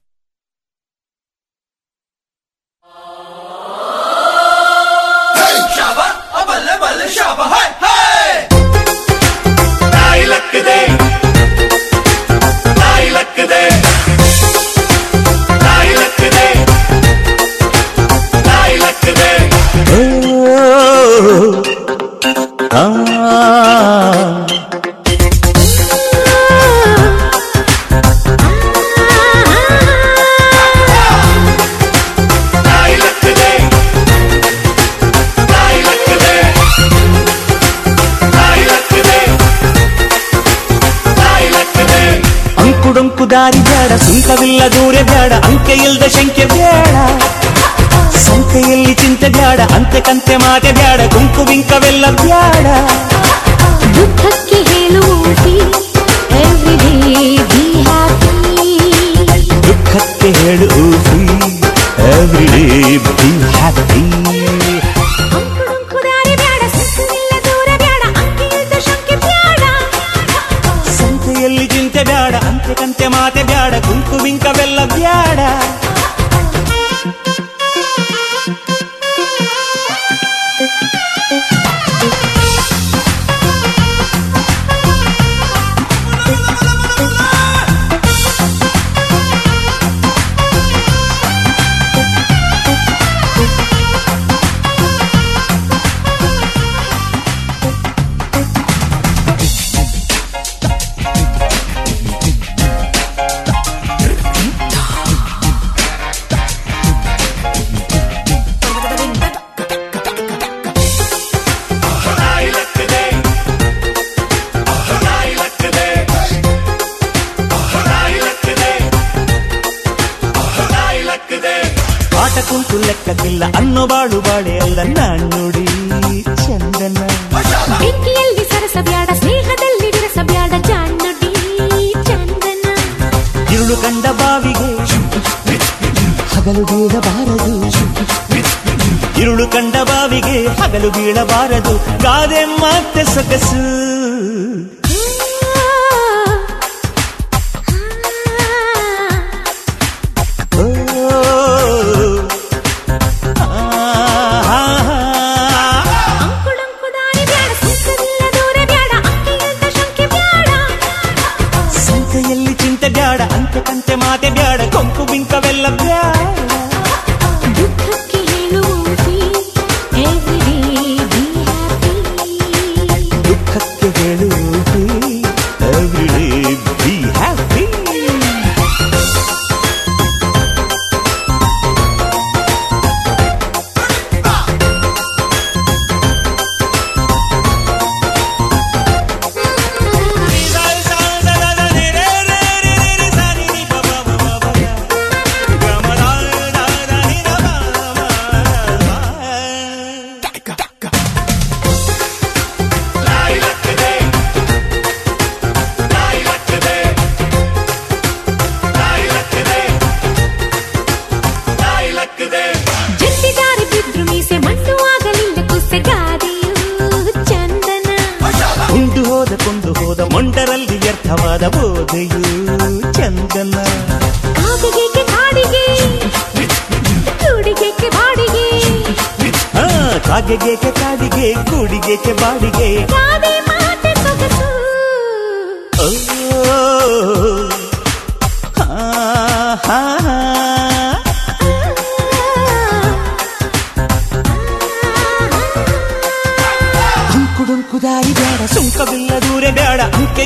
ಅಂಕುಡೊಂಕು ದಾರಿ ಬೇಡ ಸುಂಕವಿಲ್ಲ ದೂರ ಬೇಡ ಅಂಕೆ ಇಲ್ದ ಶಂಕೆ ಬೇಡ ಸಂತೆಯಲ್ಲಿ ಚಿಂತೆ ಬೇಡ ಅಂತೆ ಕಂತೆ ಮಾತೆ ಬೇಡ ಗುಂಕು ಬಿಂಕವೆಲ್ಲ ಬೇಡ ದುಃಖಕ್ಕೆ ಹೇಳುವುದಿ ಎವ್ರಿಡೇ ಬಿ ಹ್ಯಾಪಿ ದುಃಖಕ್ಕೆ ಹೇಳು ಎವ್ರಿ ಡೇ ಬಿ ಹ್ಯಾಪಿ ಕುದಾರಿ ಬೇಡ ಸುತ್ತಲಿಲ್ಲ ದೂರ ಬೇಡ ಅಂಕೆ ಇಲ್ದ ಶಂಕೆ ಬೇಡ ಸಂತೆಯಲ್ಲಿ ಚಿಂತೆ ಬೇಡ ಅಂತೆ ಕಂತೆ ಮಾತೆ ಬೇಡ ಗುಂಕು ಬಿಂಕವೆಲ್ಲ ಬೇಡ ಆಟ ಕುಂತು ಲೆಕ್ಕಕ್ಕಿಲ್ಲ ಅನ್ನೋ ಬಾಳು ಬಾಳೆ ಅಲ್ಲ ನಾಣ್ಣುಡಿ ಚಂದನ ಬೆಂಕಿಯಲ್ಲಿ ಸರಸ ಬ್ಯಾಡ ಸ್ನೇಹದಲ್ಲಿ ವಿರಸ ಬ್ಯಾಡ ಜಾಣ್ಣುಡಿ ಚಂದನ ഇരുಳು ಕಂಡ ಬಾವಿಗೆ ಹಗಲು ಬೀಳಬಾರದು ഇരുಳು ಕಂಡ ಬಾವಿಗೆ ಹಗಲು ಬೀಳಬಾರದು ಗಾದೆ ಮತ್ತೆ ಸೊಗಸು ಓ, ಆ, ಅಂಕುಡಂಕುದಾರಿ ಬ್ಯಾಡ ಸುತ್ತಲಿಲ್ಲ ದೂರ ಬ್ಯಾಡ ಅಂಕೆ ಇಲ್ದ ಶಂಕೆ ಬ್ಯಾಡ ಸಂತೆಯಲ್ಲಿ ಚಿಂತೆ ಬ್ಯಾಡ ಅಂತೆ ಕಂತೆ ಮಾತೆ ಬ್ಯಾಡ ಕೊಂಕು ಬಿಂಕವೆಲ್ಲ ಬ್ಯಾಡ ದುಃಖಕ್ಕೆ ಹೇಳುವುದಿ ಎವ್ರಿಡೇ ಬಿ ಹ್ಯಾಪಿ ದುಃಖಕ್ಕೆ ಹೇಳು ಎವ್ರಿ ಡೇ ಬಿ ಹ್ಯಾಪಿ ತಂಪಾದ ಬೋಧೆಯು ಚಂದನ ಕಾಗೆಗೆ ಕಾಡಿಗೆ ಕೂಡಿಗೆ ಬಾಡಿಗೆ ಹಾ ಕಾಗೆಗೇಕೆ ಕಾಡಿಗೆ ಕೂಡಿಗೇಕೆ ಬಾಡಿಗೆ ಗಾದೆ ಮಾತೆ ಸೊಗಸು ಓ ಹಾ ಹಾ ಹಾ. ಅಂಕು ಡೊಂಕು ದಾರಿ ಬೇಡ ಸುಂಕವಿಲ್ಲ ದೂರ ಬೇಡ ಅಂಕೆ